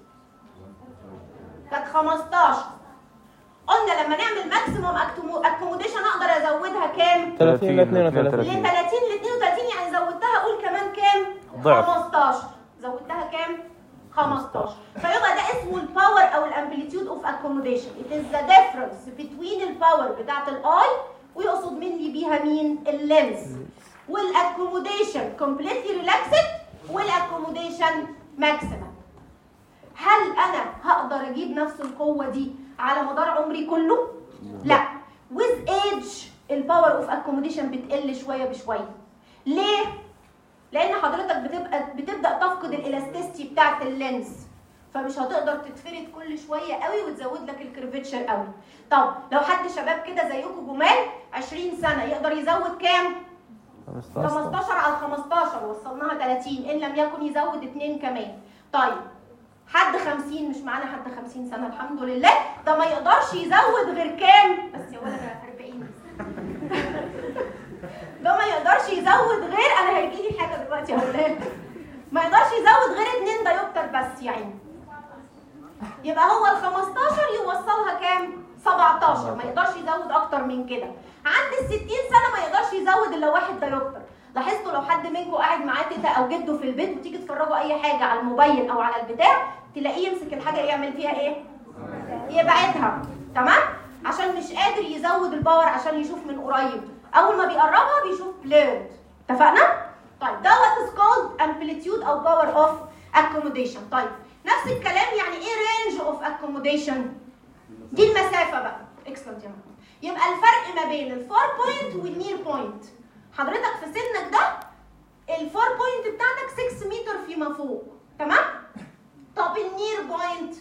كانت 15 قلنا لما نعمل ماكسيموم اكوموديشن اقدر ازودها كام 30 ل ل 32 30 ل 32 يعني زودتها قول كمان كام ضعف. 15 زودتها كام 15 فيبقى ده اسمه الباور او الامبليتيود اوف اكوموديشن it is the difference between الباور بتاعت الاي ويقصد مني بيها مين اللينس والاكوموديشن كومبليتلي ريلاكسد والاكوموديشن ماكسيمم هل انا هقدر اجيب نفس القوه دي على مدار عمري كله لا with age الباور اوف اكوموديشن بتقل شويه بشويه ليه لان حضرتك بتبقى بتبدا تفقد الالاستيستي بتاعه اللينز فمش هتقدر تتفرد كل شويه قوي وتزود لك الكيرفتشر قوي طب لو حد شباب كده زيكم جمال 20 سنه يقدر يزود كام 15 على 15 وصلناها 30 ان لم يكن يزود اثنين كمان طيب حد 50 مش معانا حد 50 سنه الحمد لله ده ما يقدرش يزود غير كام بس يا ولد 40 لو ما يقدرش يزود غير انا هيجي لي حاجه دلوقتي اقول لك ما يقدرش يزود غير اتنين دايوبتر بس يعني يبقى هو ال 15 يوصلها كام 17 ما يقدرش يزود اكتر من كده عند ال 60 سنه ما يقدرش يزود الا واحد دايوبتر لاحظتوا لو حد منكم قاعد معاه تيتا او جده في البيت وتيجي تتفرجوا اي حاجه على الموبايل او على البتاع تلاقيه يمسك الحاجه يعمل فيها ايه يبعدها تمام عشان مش قادر يزود الباور عشان يشوف من قريب اول ما بيقربها بيشوف بليرد اتفقنا طيب ده وات از كولد امبليتيود او باور اوف اكوموديشن طيب نفس الكلام يعني ايه رينج اوف اكوموديشن دي المسافه بقى اكسلنت يا محمد يبقى الفرق ما بين الفار بوينت والنير بوينت حضرتك في سنك ده الفار بوينت بتاعتك 6 متر فيما فوق تمام طب النير بوينت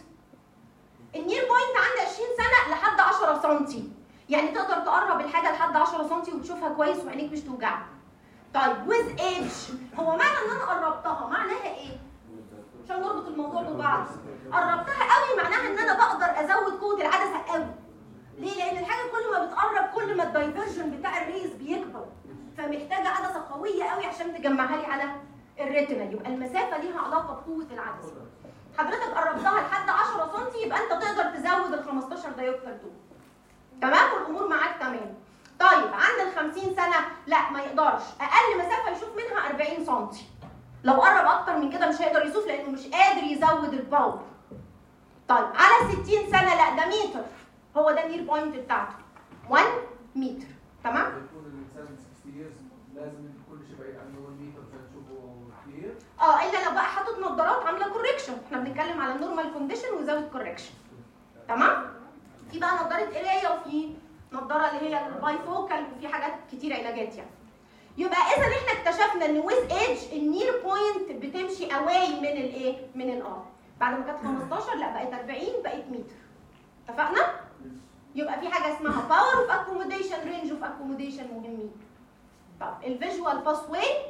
النير بوينت عند 20 سنه لحد 10 سم يعني تقدر تقرب الحاجه لحد 10 سم وتشوفها كويس وعينيك مش توجعك طيب ويز ايج هو معنى ان انا قربتها معناها ايه عشان نربط الموضوع ببعض قربتها قوي معناها ان انا بقدر ازود قوه العدسه قوي ليه لان الحاجه كل ما بتقرب كل ما الدايفرجن بتاع الريز بيكبر فمحتاجه عدسه قويه قوي عشان تجمعها لي على الريتنا يبقى المسافه ليها علاقه بقوه العدسه حضرتك قربتها لحد 10 سم يبقى انت تقدر تزود ال 15 دايوبتر دول تمام والامور معاك تمام طيب عند ال 50 سنه لا ما يقدرش اقل مسافه يشوف منها 40 سم لو قرب اكتر من كده مش هيقدر يشوف لانه مش قادر يزود الباور طيب على 60 سنه لا ده متر هو ده النير بوينت بتاعته 1 متر تمام يكون الانسان 60 years لازم يكون شيء بعيد عنه 1 متر عشان تشوفه كثير اه الا لو بقى حاطط نظارات عامله كوريكشن احنا بنتكلم على النورمال كونديشن وزاويه كوريكشن تمام في بقى نظاره قرايه وفي نظاره اللي هي الباي فوكال وفي حاجات كتير علاجات يعني يبقى اذا احنا اكتشفنا ان ويز ايج النير بوينت بتمشي اواي من الايه من الار بعد ما كانت 15 لا بقت 40 بقت متر اتفقنا يبقى في حاجه اسمها باور اوف اكوموديشن رينج اوف اكوموديشن مهمين طب الفيجوال باس واي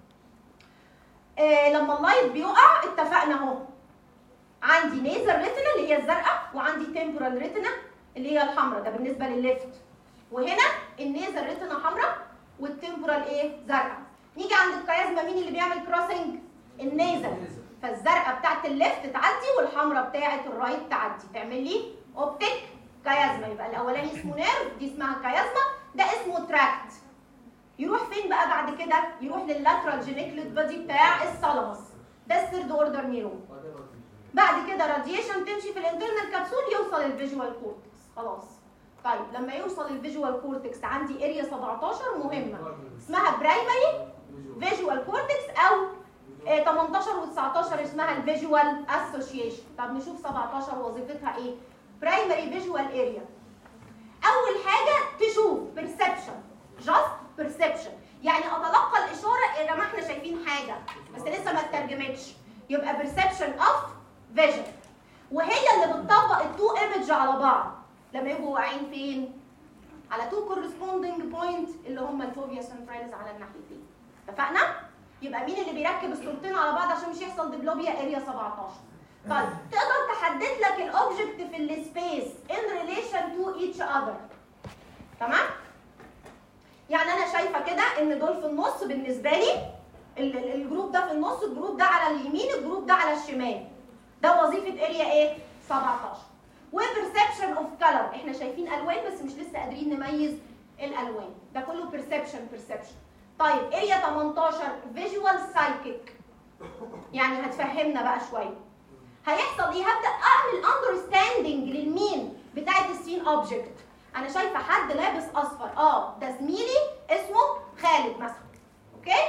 آه لما اللايت بيقع اتفقنا اهو عندي نيزر ريتنا اللي هي الزرقاء وعندي تمبورال ريتنا اللي هي الحمراء ده بالنسبه للليفت وهنا النيزر ريتنا حمراء والتمبورال ايه زرقاء نيجي عند القياسمه مين اللي بيعمل كروسنج النيزر فالزرقاء بتاعت الليفت تعدي والحمراء بتاعت الرايت تعدي تعمل لي اوبتيك كيازما يبقى الاولاني اسمه نيرف دي اسمها كيازما ده اسمه تراكت يروح فين بقى بعد كده يروح لللاترال جينيكليت بادي بتاع الثالاموس ده الثيرد اوردر نيرون بعد كده راديشن تمشي في الانترنال كبسول يوصل الفيجوال كورتكس خلاص طيب لما يوصل الفيجوال كورتكس عندي اريا 17 مهمه اسمها برايمري فيجوال كورتكس او آه، 18 و19 اسمها الفيجوال اسوشيشن طب نشوف 17 وظيفتها ايه برايمري فيجوال اريا اول حاجه تشوف بيرسبشن جاست بيرسبشن يعني اتلقى الاشاره اذا ما احنا شايفين حاجه بس لسه ما اترجمتش يبقى بيرسبشن اوف فيجن وهي اللي بتطبق التو ايمج على بعض لما يبقوا واقعين فين على تو كورسبوندنج بوينت اللي هم الفوبيا سنتراليز على الناحيتين اتفقنا يبقى مين اللي بيركب الصورتين على بعض عشان مش يحصل ديبلوبيا اريا 17 طيب تقدر تحدد لك الاوبجكت في السبيس ان ريليشن تو ايتش اذر تمام يعني انا شايفه كده ان دول في النص بالنسبه لي ال- ال- الجروب ده في النص الجروب ده على اليمين الجروب ده على الشمال ده وظيفه اريا ايه 17 وبرسبشن اوف كلر احنا شايفين الوان بس مش لسه قادرين نميز الالوان ده كله بيرسبشن بيرسبشن طيب اريا 18 فيجوال سايكيك يعني هتفهمنا بقى شويه هيحصل ايه هبدا اعمل اندرستاندنج للمين بتاعت السين اوبجكت انا شايفه حد لابس اصفر اه ده زميلي اسمه خالد مثلا اوكي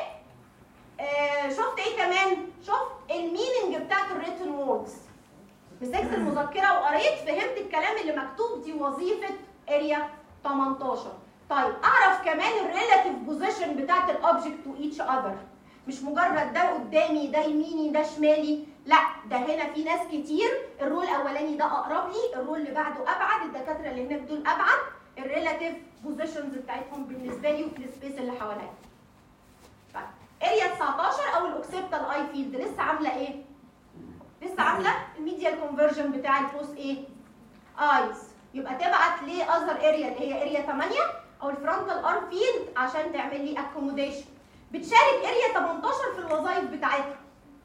آه شفت ايه كمان شفت الميننج بتاعت الريتن ووردز مسكت المذكره وقريت فهمت الكلام اللي مكتوب دي وظيفه اريا 18 طيب اعرف كمان الريلاتيف بوزيشن بتاعت الاوبجكت تو ايتش اذر مش مجرد ده قدامي ده يميني ده شمالي لا ده هنا في ناس كتير الرول الاولاني ده اقرب لي الرول اللي بعده ابعد الدكاتره اللي هناك دول ابعد الريلاتيف بوزيشنز بتاعتهم بالنسبه لي وفي السبيس اللي حواليا طيب اريا 19 او الاوكسيبتال اي فيلد لسه عامله ايه لسه عامله الميديال كونفرجن بتاع البوس ايه ايز يبقى تبعت لاذر اريا اللي هي اريا 8 او الفرونتال ارم فيلد عشان تعمل لي اكوموديشن بتشارك اريا 18 في الوظائف بتاعتها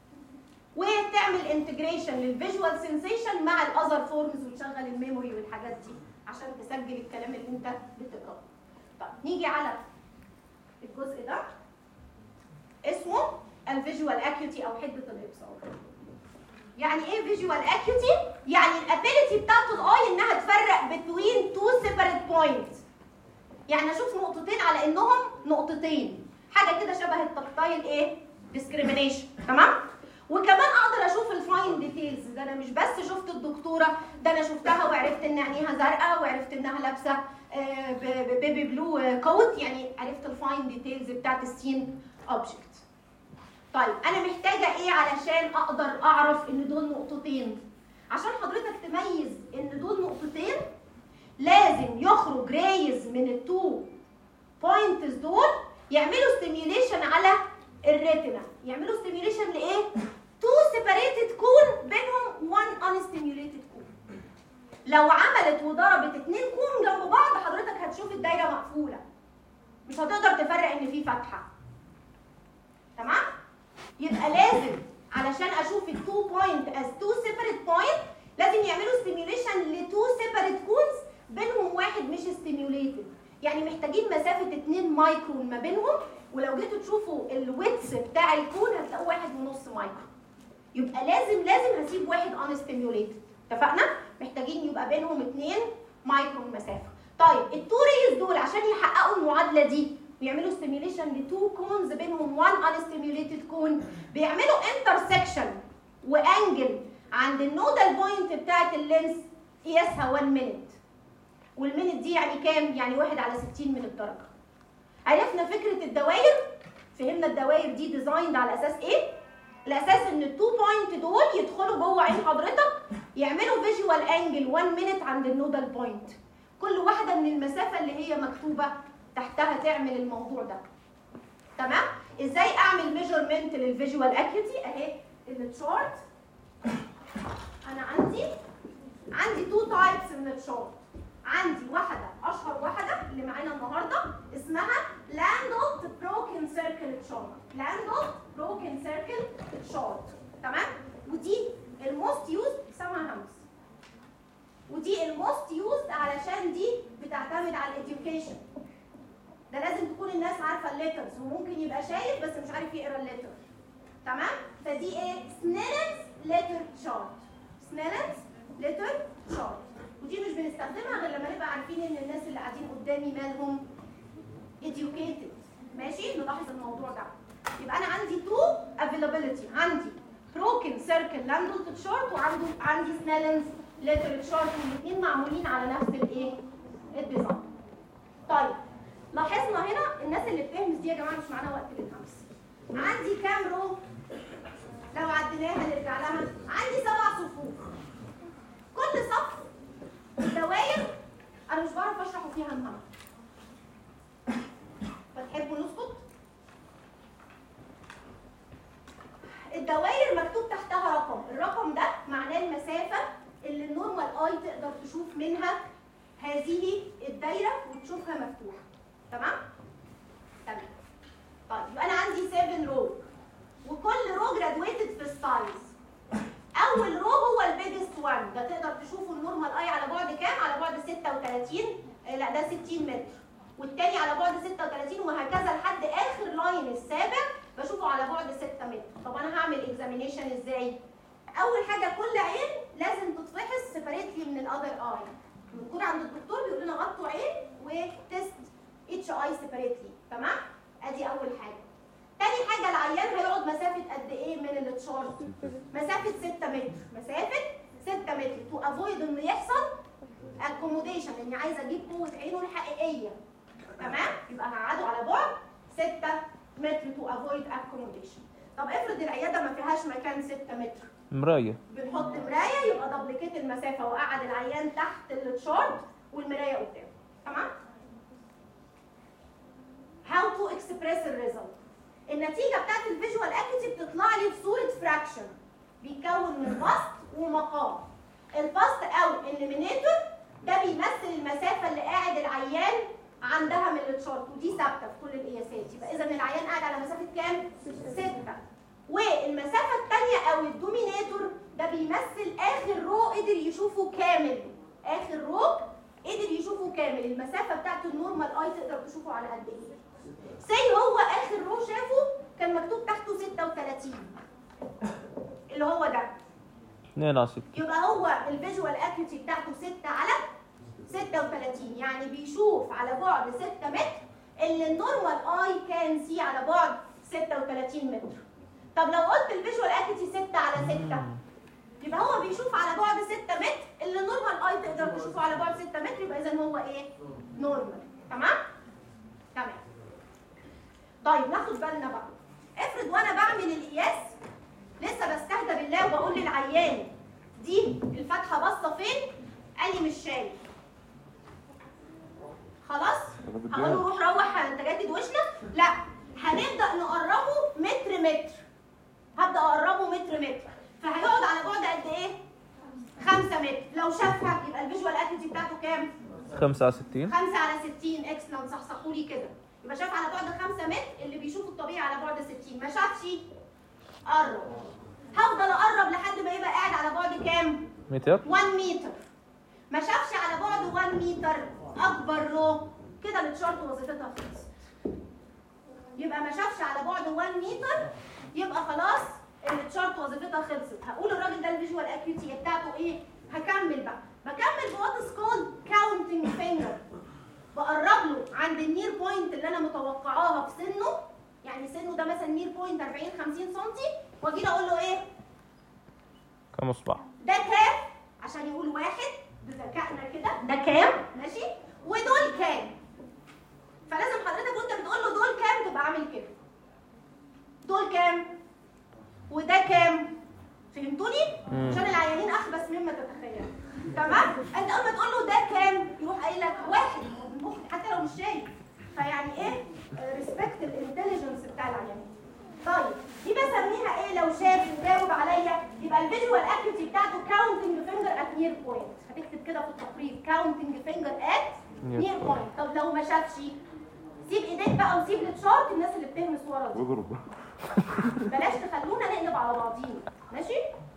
وتعمل انتجريشن للفيجوال سensation مع الاذر فورمز وتشغل الميموري والحاجات دي عشان تسجل الكلام اللي انت بتقراه طب نيجي على الجزء ده اسمه الفيجوال اكيوتي او حده الابصار يعني ايه فيجوال اكيوتي يعني الابيليتي بتاعت الاي انها تفرق بين تو سيبريت بوينتس يعني اشوف نقطتين على انهم نقطتين حاجه كده شبه التكتايل ايه ديسكريميشن تمام وكمان اقدر اشوف الفاين ديتيلز ده انا مش بس شفت الدكتوره ده انا شفتها وعرفت ان عينيها زرقاء وعرفت انها لابسه آه، ب- ب- بيبي بلو آه، كوت يعني عرفت الفاين ديتيلز بتاعت السين اوبجكت طيب انا محتاجه ايه علشان اقدر اعرف ان دول نقطتين عشان حضرتك تميز ان دول نقطتين لازم يخرج رايز من التو بوينتس دول يعملوا ستيميوليشن على الريتنا يعملوا ستيميوليشن لايه تو سيبريتد كون بينهم وان ان ستيميوليتد كون لو عملت وضربت اتنين كون جنب بعض حضرتك هتشوف الدايره مقفوله مش هتقدر تفرق ان في فتحه تمام يبقى لازم علشان اشوف التو بوينت از تو سيبريت بوينت لازم يعملوا ستيميوليشن لتو سيبريت كونز بينهم واحد مش ستيميوليتد يعني محتاجين مسافه 2 مايكرون ما بينهم ولو جيتوا تشوفوا الويتس بتاع الكون هتلاقوا واحد ونص مايكرون يبقى لازم لازم هسيب واحد ان ستيميوليتد اتفقنا محتاجين يبقى بينهم 2 مايكرون مسافه طيب التو ريز دول عشان يحققوا المعادله دي بيعملوا ستيميوليشن لتو كونز بينهم 1 ان ستيميوليتد كون بيعملوا انترسكشن وانجل عند النودال بوينت بتاعت اللينس قياسها 1 مينت والمينت دي يعني كام؟ يعني واحد على 60 من الدرجه عرفنا فكره الدوائر فهمنا الدوائر دي ديزايند على اساس ايه؟ الاساس ان التو بوينت دول يدخلوا جوه عين حضرتك يعملوا فيجوال انجل 1 مينت عند النودال بوينت كل واحده من المسافه اللي هي مكتوبه تحتها تعمل الموضوع ده تمام ازاي اعمل ميجرمنت للفيجوال اكيوتي اهي التشارت انا عندي عندي تو تايبس من التشارت عندي واحده اشهر واحده اللي معانا النهارده اسمها لاندولت بروكن سيركل تشارت لاندولت بروكن سيركل تشارت تمام ودي الموست يوز بيسموها همس ودي الموست يوز علشان دي بتعتمد على الاديوكيشن ده لازم تكون الناس عارفه الليترز وممكن يبقى شايف بس مش عارف يقرا الليتر تمام فدي ايه سنيلنز ليتر شارت سنيلنز ليتر شارت ودي مش بنستخدمها غير لما نبقى عارفين ان الناس اللي قاعدين قدامي مالهم educated ماشي نلاحظ الموضوع ده يبقى انا عندي تو availability عندي broken circle لاندولت شارت وعنده عندي سنيلنز ليتر شارت والاثنين معمولين على نفس الايه الديزاين طيب لاحظنا هنا الناس اللي بتهمس دي يا جماعه مش معانا وقت للهمس عندي كام رو لو عديناها نرجع لها عندي سبع صفوف كل صف الدوائر انا مش بعرف اشرح فيها همها فتحبوا نسكت الدوائر مكتوب تحتها رقم الرقم ده معناه المسافه اللي النورمال اي تقدر تشوف منها هذه الدايره وتشوفها مفتوحه تمام تمام طيب يبقى انا عندي 7 رو وكل رو جرادويتد في السايز اول رو هو البيجست وان ده تقدر تشوفه النورمال اي على بعد كام على بعد 36 آه، لا ده 60 متر والتاني على بعد 36 وهكذا لحد اخر لاين السابع بشوفه على بعد 6 متر طب انا هعمل اكزامينيشن ازاي اول حاجه كل عين لازم تتفحص سيبريتلي من الاذر اي بنكون عند الدكتور بيقول لنا غطوا عين وتست اتش اي سيبريتلي تمام ادي اول حاجه تاني حاجه العيان هيقعد مسافه قد ايه من التشارت مسافه 6 متر مسافه 6 متر تو افويد انه يحصل اكوموديشن اني عايزه اجيب قوه عينه الحقيقيه تمام يبقى هقعده على بعد 6 متر تو افويد اكوموديشن طب افرض العياده ما فيهاش مكان 6 متر مراية بنحط مرايه يبقى دبليكيت المسافه وقعد العيان تحت التشارت والمرايه قدامه تمام هاو تو اكسبريس الريزلت النتيجه بتاعت الفيجوال اكيتي بتطلع لي في صوره فراكشن بيتكون من بسط ومقام البسط او الليمينيتور ده بيمثل المسافه اللي قاعد العيان عندها من التشارت ودي ثابته في كل القياسات يبقى اذا العيان قاعد على مسافه كام؟ 6 والمسافه الثانيه او الدوميناتور ده بيمثل اخر رو قدر يشوفه كامل اخر رو قدر يشوفه كامل المسافه بتاعت النورمال اي تقدر تشوفه على قد ايه سي هو اخر رو شافه كان مكتوب تحته 36 اللي هو ده 2 على 6 يبقى هو الفيجوال اكيوتي بتاعته 6 على 36 يعني بيشوف على بعد 6 متر اللي النورمال اي كان سي على بعد 36 متر طب لو قلت الفيجوال اكيوتي 6 على 6 يبقى هو بيشوف على بعد 6 متر اللي النورمال اي تقدر تشوفه على بعد 6 متر يبقى اذا هو ايه؟ نورمال تمام؟ تمام طيب ناخد بالنا بقى افرض وانا بعمل القياس لسه بستهدى بالله وبقول للعيان دي الفتحه باصه فين؟ قال لي مش شايف خلاص؟ هقول له روح روح انت جدد وشنا؟ لا هنبدا نقربه متر متر هبدا اقربه متر متر فهيقعد على بعد قد ايه؟ 5 متر لو شافها يبقى الفيجوال اكتيفيتي بتاعته كام؟ 5 على 60 5 على 60 اكسلنت صحصحوا لي كده يبقى شاف على بعد 5 متر اللي بيشوف الطبيعي على بعد 60 ما شافش قرب هفضل اقرب لحد ما يبقى قاعد على بعد كام؟ متر 1 متر ما شافش على بعد 1 متر اكبر رو كده التشارت وظيفتها خلصت يبقى ما شافش على بعد 1 متر يبقى خلاص التشارت وظيفتها خلصت هقول الراجل ده الفيجوال اكيوتي بتاعته ايه هكمل بقى بكمل بوات سكول كاونتنج فينجر بقرب له عند النير بوينت اللي انا متوقعاها في سنه يعني سنه ده مثلا نير بوينت 40 50 سم واجي له اقول له ايه كم اصبع ده كام عشان يقول واحد بذكائنا كده ده كام ماشي ودول كام فلازم حضرتك وانت بتقول له دول كام تبقى عامل كده دول كام وده كام فهمتوني مم. عشان العيانين اخبث مما تتخيل تمام انت اول ما تقول له ده كام يروح قايل لك واحد ممكن حتى لو مش شايف فيعني ايه ريسبكت الانتليجنس بتاع العيانين طيب دي بسميها ايه لو شاف وجاوب عليا يبقى الفيجوال اكيوتي بتاعته كاونتنج فينجر ات نير بوينت هتكتب كده في التقرير كاونتنج فينجر ات Near نير point. بوينت طب لو ما شافش سيب ايديك بقى وسيب التشارت الناس اللي بتهمس ورا دي واضرب بلاش تخلونا نقلب على بعضينا ماشي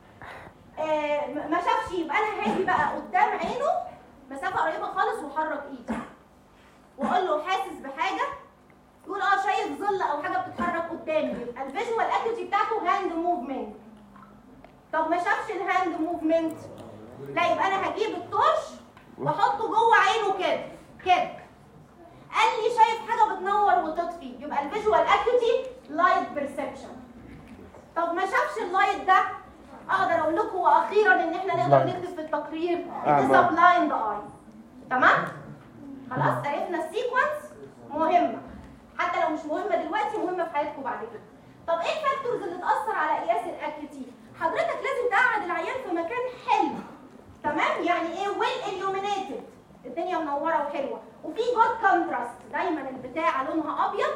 آه م- ما شافش يبقى انا هاجي بقى قدام عينه مسافه قريبه خالص وحرك ايدي واقول له حاسس بحاجه يقول اه شايف ظل او حاجه بتتحرك قدامي يبقى الفيجوال اكيوتي بتاعته هاند موفمنت طب ما شافش الهاند موفمنت لا يبقى انا هجيب التورش واحطه جوه عينه كده كده قال لي شايف حاجه بتنور وتطفي يبقى الفيجوال اكيوتي لايت بيرسبشن طب ما شافش اللايت ده اقدر اقول لكم واخيرا ان احنا نقدر Blind. نكتب في التقرير أعمى. اتس بلايند اي تمام خلاص عرفنا السيكونس مهمه حتى لو مش مهمه دلوقتي مهمه في حياتكم بعد كده طب ايه الفاكتورز اللي تاثر على قياس الاكيوتي حضرتك لازم تقعد العيان في مكان حلو تمام يعني ايه ويل illuminated الدنيا منوره وحلوه وفي جود كونتراست دايما البتاعه لونها ابيض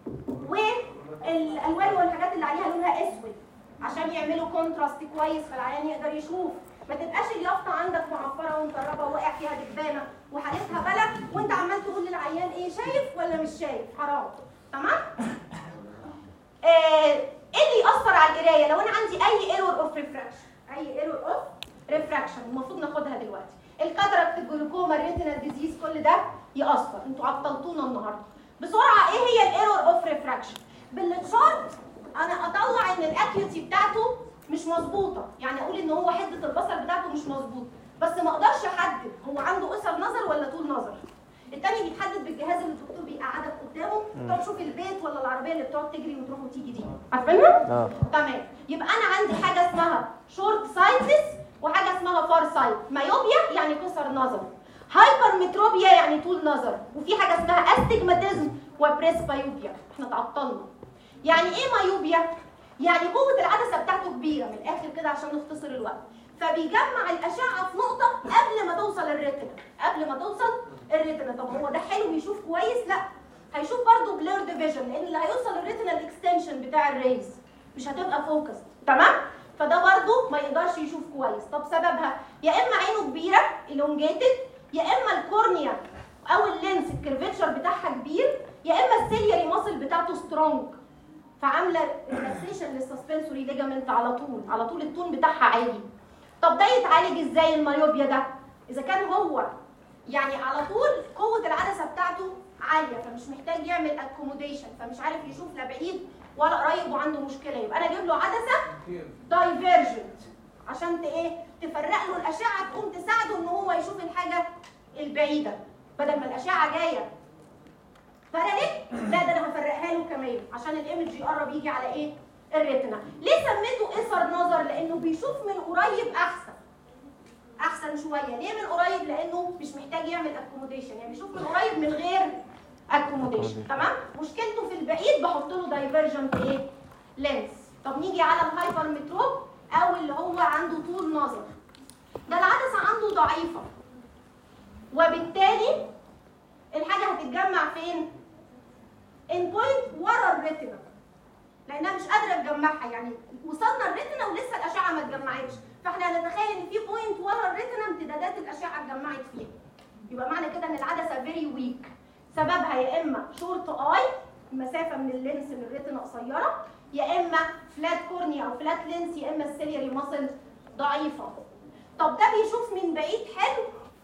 والالوان والحاجات اللي عليها لونها اسود عشان يعملوا كونتراست كويس فالعيان يقدر يشوف ما تبقاش اليافطه عندك معفره ومطربه وواقع فيها دبانه وحالتها بلد وانت عمال تقول للعيان ايه شايف ولا مش شايف حرام تمام آه، ايه اللي ياثر على القرايه لو انا عندي اي ايرور اوف ريفراكشن اي ايرور اوف ريفراكشن المفروض ناخدها دلوقتي الكاتراكت الجلوكوما الريتينال ديزيز كل ده ياثر انتوا عطلتونا النهارده بسرعه ايه هي الايرور اوف ريفراكشن بالتشارت انا اطلع ان الاكيوتي بتاعته مش مظبوطه يعني اقول ان هو حده البصر بتاعته مش مظبوطه بس ما اقدرش احدد هو عنده قصر نظر ولا طول نظر التاني بيتحدد بالجهاز اللي الدكتور بيقعدك قدامه تقعد تشوف البيت ولا العربيه اللي بتقعد تجري وتروح وتيجي دي عارفينها؟ اه تمام يبقى انا عندي حاجه اسمها شورت سايتس وحاجه اسمها فار سايت مايوبيا يعني قصر نظر هايبر متروبيا يعني طول نظر وفي حاجه اسمها استجماتيزم وبريسبايوبيا احنا تعطلنا يعني ايه مايوبيا يعني قوه العدسه بتاعته كبيره من الاخر كده عشان نختصر الوقت فبيجمع الاشعه في نقطه قبل ما توصل الريتنا قبل ما توصل الريتنا طب هو ده حلو يشوف كويس لا هيشوف برضه بلير ديفيجن لان اللي هيوصل الريتنا الاكستنشن بتاع الريز مش هتبقى فوكس تمام فده برضه ما يقدرش يشوف كويس طب سببها يا اما عينه كبيره elongated يا اما الكورنيا او اللينس الكيرفتشر بتاعها كبير يا اما السيلياري ماسل بتاعته سترونج فعامله ريلاكسيشن للسسبنسوري ليجامنت على طول على طول التون بتاعها عالي طب ده يتعالج ازاي المايوبيا ده اذا كان هو يعني على طول قوه العدسه بتاعته عاليه فمش محتاج يعمل اكوموديشن فمش عارف يشوف لا بعيد ولا قريب وعنده مشكله يبقى انا اجيب له عدسه دايفيرجنت عشان ت ايه تفرق له الاشعه تقوم تساعده ان هو يشوف الحاجه البعيده بدل ما الاشعه جايه فرقت لا ده انا هفرقها له كمان عشان الايمج يقرب يجي على ايه الريتنا ليه سميته اثر نظر لانه بيشوف من قريب احسن احسن شويه ليه من قريب لانه مش محتاج يعمل اكوموديشن يعني بيشوف من قريب من غير اكوموديشن تمام مشكلته في البعيد بحط له دايفرجنت ايه لينس طب نيجي على الهايبر متروب او اللي هو عنده طول نظر ده العدسه عنده ضعيفه وبالتالي الحاجه هتتجمع فين ان بوينت ورا الريتنا لانها مش قادره تجمعها يعني وصلنا الريتنا ولسه الاشعه ما اتجمعتش فاحنا هنتخيل ان في بوينت ورا الريتنا امتدادات الاشعه اتجمعت فيها يبقى معنى كده ان العدسه فيري ويك سببها يا اما شورت اي المسافه من اللينس للريتنا قصيره يا اما فلات كورنيا او فلات لينس يا اما السيلياري ماسل ضعيفه طب ده بيشوف من بعيد حلو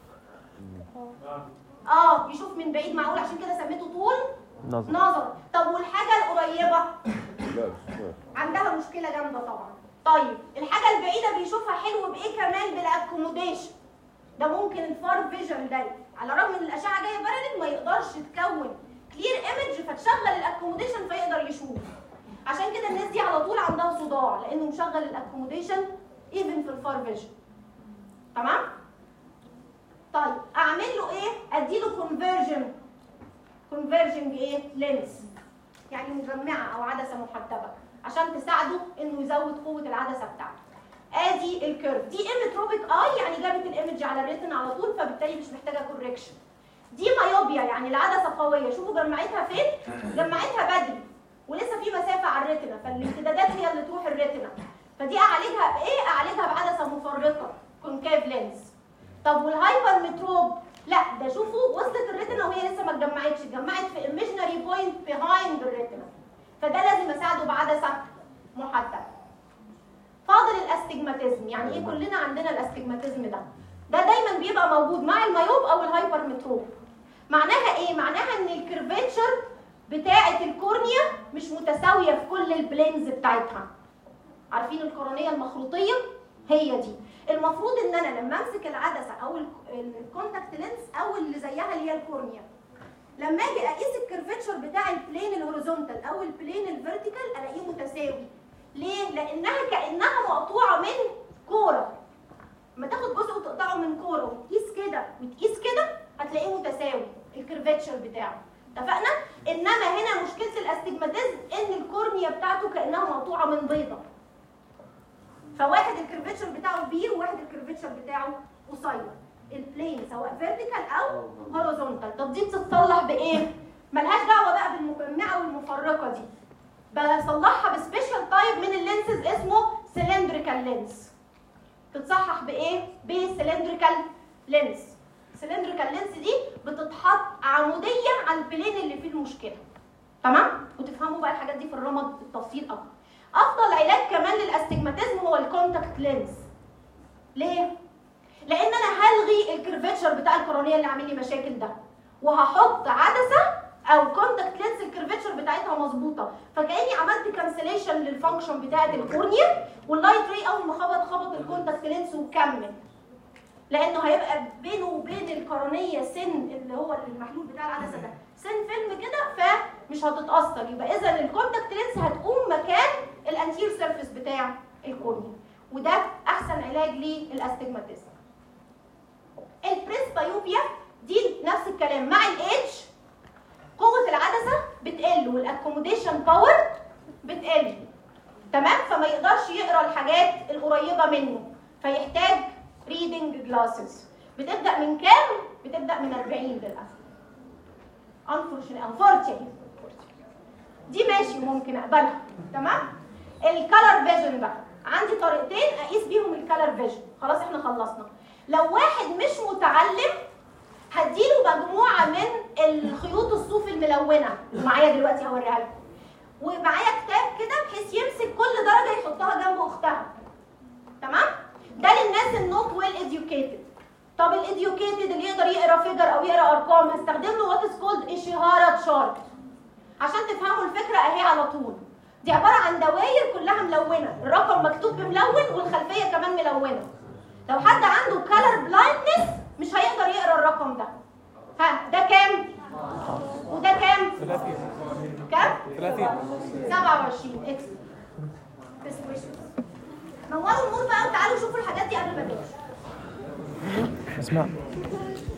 اه بيشوف من بعيد معقول عشان كده سميته طول نظر نظر طب والحاجه القريبه لا مش فاهم. عندها مشكله جامده طبعا طيب الحاجه البعيده بيشوفها حلو بايه كمان بالاكوموديشن ده ممكن الفار فيجن ده على الرغم ان الاشعه جايه بارد ما يقدرش تكون كلير ايمج فتشغل الاكوموديشن فيقدر يشوف عشان كده الناس دي على طول عندها صداع لانه مشغل الاكوموديشن ايفن في الفار فيجن تمام طيب اعمل له ايه اديله كونفرجن كونفرجنج ايه لينس يعني مجمعه او عدسه محدبه عشان تساعده انه يزود قوه العدسه بتاعته ادي الكيرف دي ايمتروبيك اي يعني جابت الايمج على الريتن على طول فبالتالي مش محتاجه كوركشن دي مايوبيا يعني العدسه قويه شوفوا جمعتها فين جمعتها بدري ولسه في مسافه على الريتنا فالامتدادات هي اللي تروح الريتنا فدي اعالجها بايه اعالجها بعدسه مفرطه كونكاف لينس طب والهايبر متروب لا ده شوفوا وصلت الريتنا وهي لسه ما اتجمعتش اتجمعت في imaginary بوينت بيهايند الريتنا فده لازم اساعده بعدسه محدده فاضل الاستجماتيزم يعني ايه كلنا عندنا الاستجماتيزم ده ده دايما بيبقى موجود مع الميوب او الهايبر متروب معناها ايه معناها ان الكيرفيتشر بتاعه الكورنيا مش متساويه في كل البلينز بتاعتها عارفين القرنيه المخروطيه هي دي المفروض ان انا لما امسك العدسه او ال- الكونتاكت لينس او اللي زيها اللي هي الكورنيا لما اجي اقيس الكيرفيتشر بتاع البلين الهوريزونتال او البلين الفيرتيكال الاقيه متساوي ليه لانها كانها مقطوعه من كوره لما تاخد جزء وتقطعه من كوره وتقيس كده وتقيس كده هتلاقيه متساوي الكيرفيتشر بتاعه اتفقنا انما هنا مشكله الاستجماتيزم ان الكورنيا بتاعته كانها مقطوعه من بيضه فواحد الكيرفيتشر بتاعه كبير وواحد الكيرفيتشر بتاعه قصير البلين سواء فيرتيكال او هوريزونتال طب دي بتتصلح بايه ملهاش دعوه بقى بالمجمعه والمفرقه دي بصلحها بسبيشال تايب من اللينسز اسمه سلندريكال لينس تتصحح بايه بسلندريكال لينس سلندريكال لينس دي بتتحط عموديه على البلين اللي فيه المشكله تمام وتفهموا بقى الحاجات دي في الرمد بالتفصيل اكتر افضل علاج كمان للاستجماتيزم هو الكونتاكت لينس ليه لان انا هلغي الكيرفيتشر بتاع القرنيه اللي عامل لي مشاكل ده وهحط عدسه او كونتاكت لينس الكيرفيتشر بتاعتها مظبوطه فكاني عملت كانسليشن للفانكشن بتاعه الكورنيا واللايت راي اول ما خبط خبط الكونتاكت لينس وكمل لانه هيبقى بينه وبين القرنيه سن اللي هو المحلول بتاع العدسه ده سن فيلم كده فمش هتتاثر يبقى اذا الكونتاكت لينس هتقوم مكان الانتير سيرفيس بتاع الكورنيا وده احسن علاج للاستجماتيزم البريسبايوبيا دي نفس الكلام مع الايدج قوه العدسه بتقل والاكوموديشن باور بتقل تمام فما يقدرش يقرا الحاجات القريبه منه فيحتاج ريدنج جلاسز بتبدا من كام بتبدا من 40 للاسف unfortunately 40 دي ماشي ممكن اقبلها تمام الكالر فيجن بقى عندي طريقتين اقيس بيهم الكالر فيجن خلاص احنا خلصنا لو واحد مش متعلم هديله مجموعه من الخيوط الصوف الملونه معايا دلوقتي هوريها لكم ومعايا كتاب كده بحيث يمسك كل درجه يحطها جنب اختها تمام ده للناس النوت ويل educated طب الاديوكيتد اللي يقدر يقرا فيجر او يقرا ارقام هستخدم له وات از كولد اشهاره تشارت عشان تفهموا الفكره اهي على طول دي عباره عن دواير كلها ملونه الرقم مكتوب بملون والخلفيه كمان ملونه لو حد عنده كلر بلايندنس مش هيقدر يقرا الرقم ده ها ده كام وده كام 30 كام 30 27 اكس نوروا النور بقى وتعالوا شوفوا الحاجات دي قبل ما تمشوا اسمع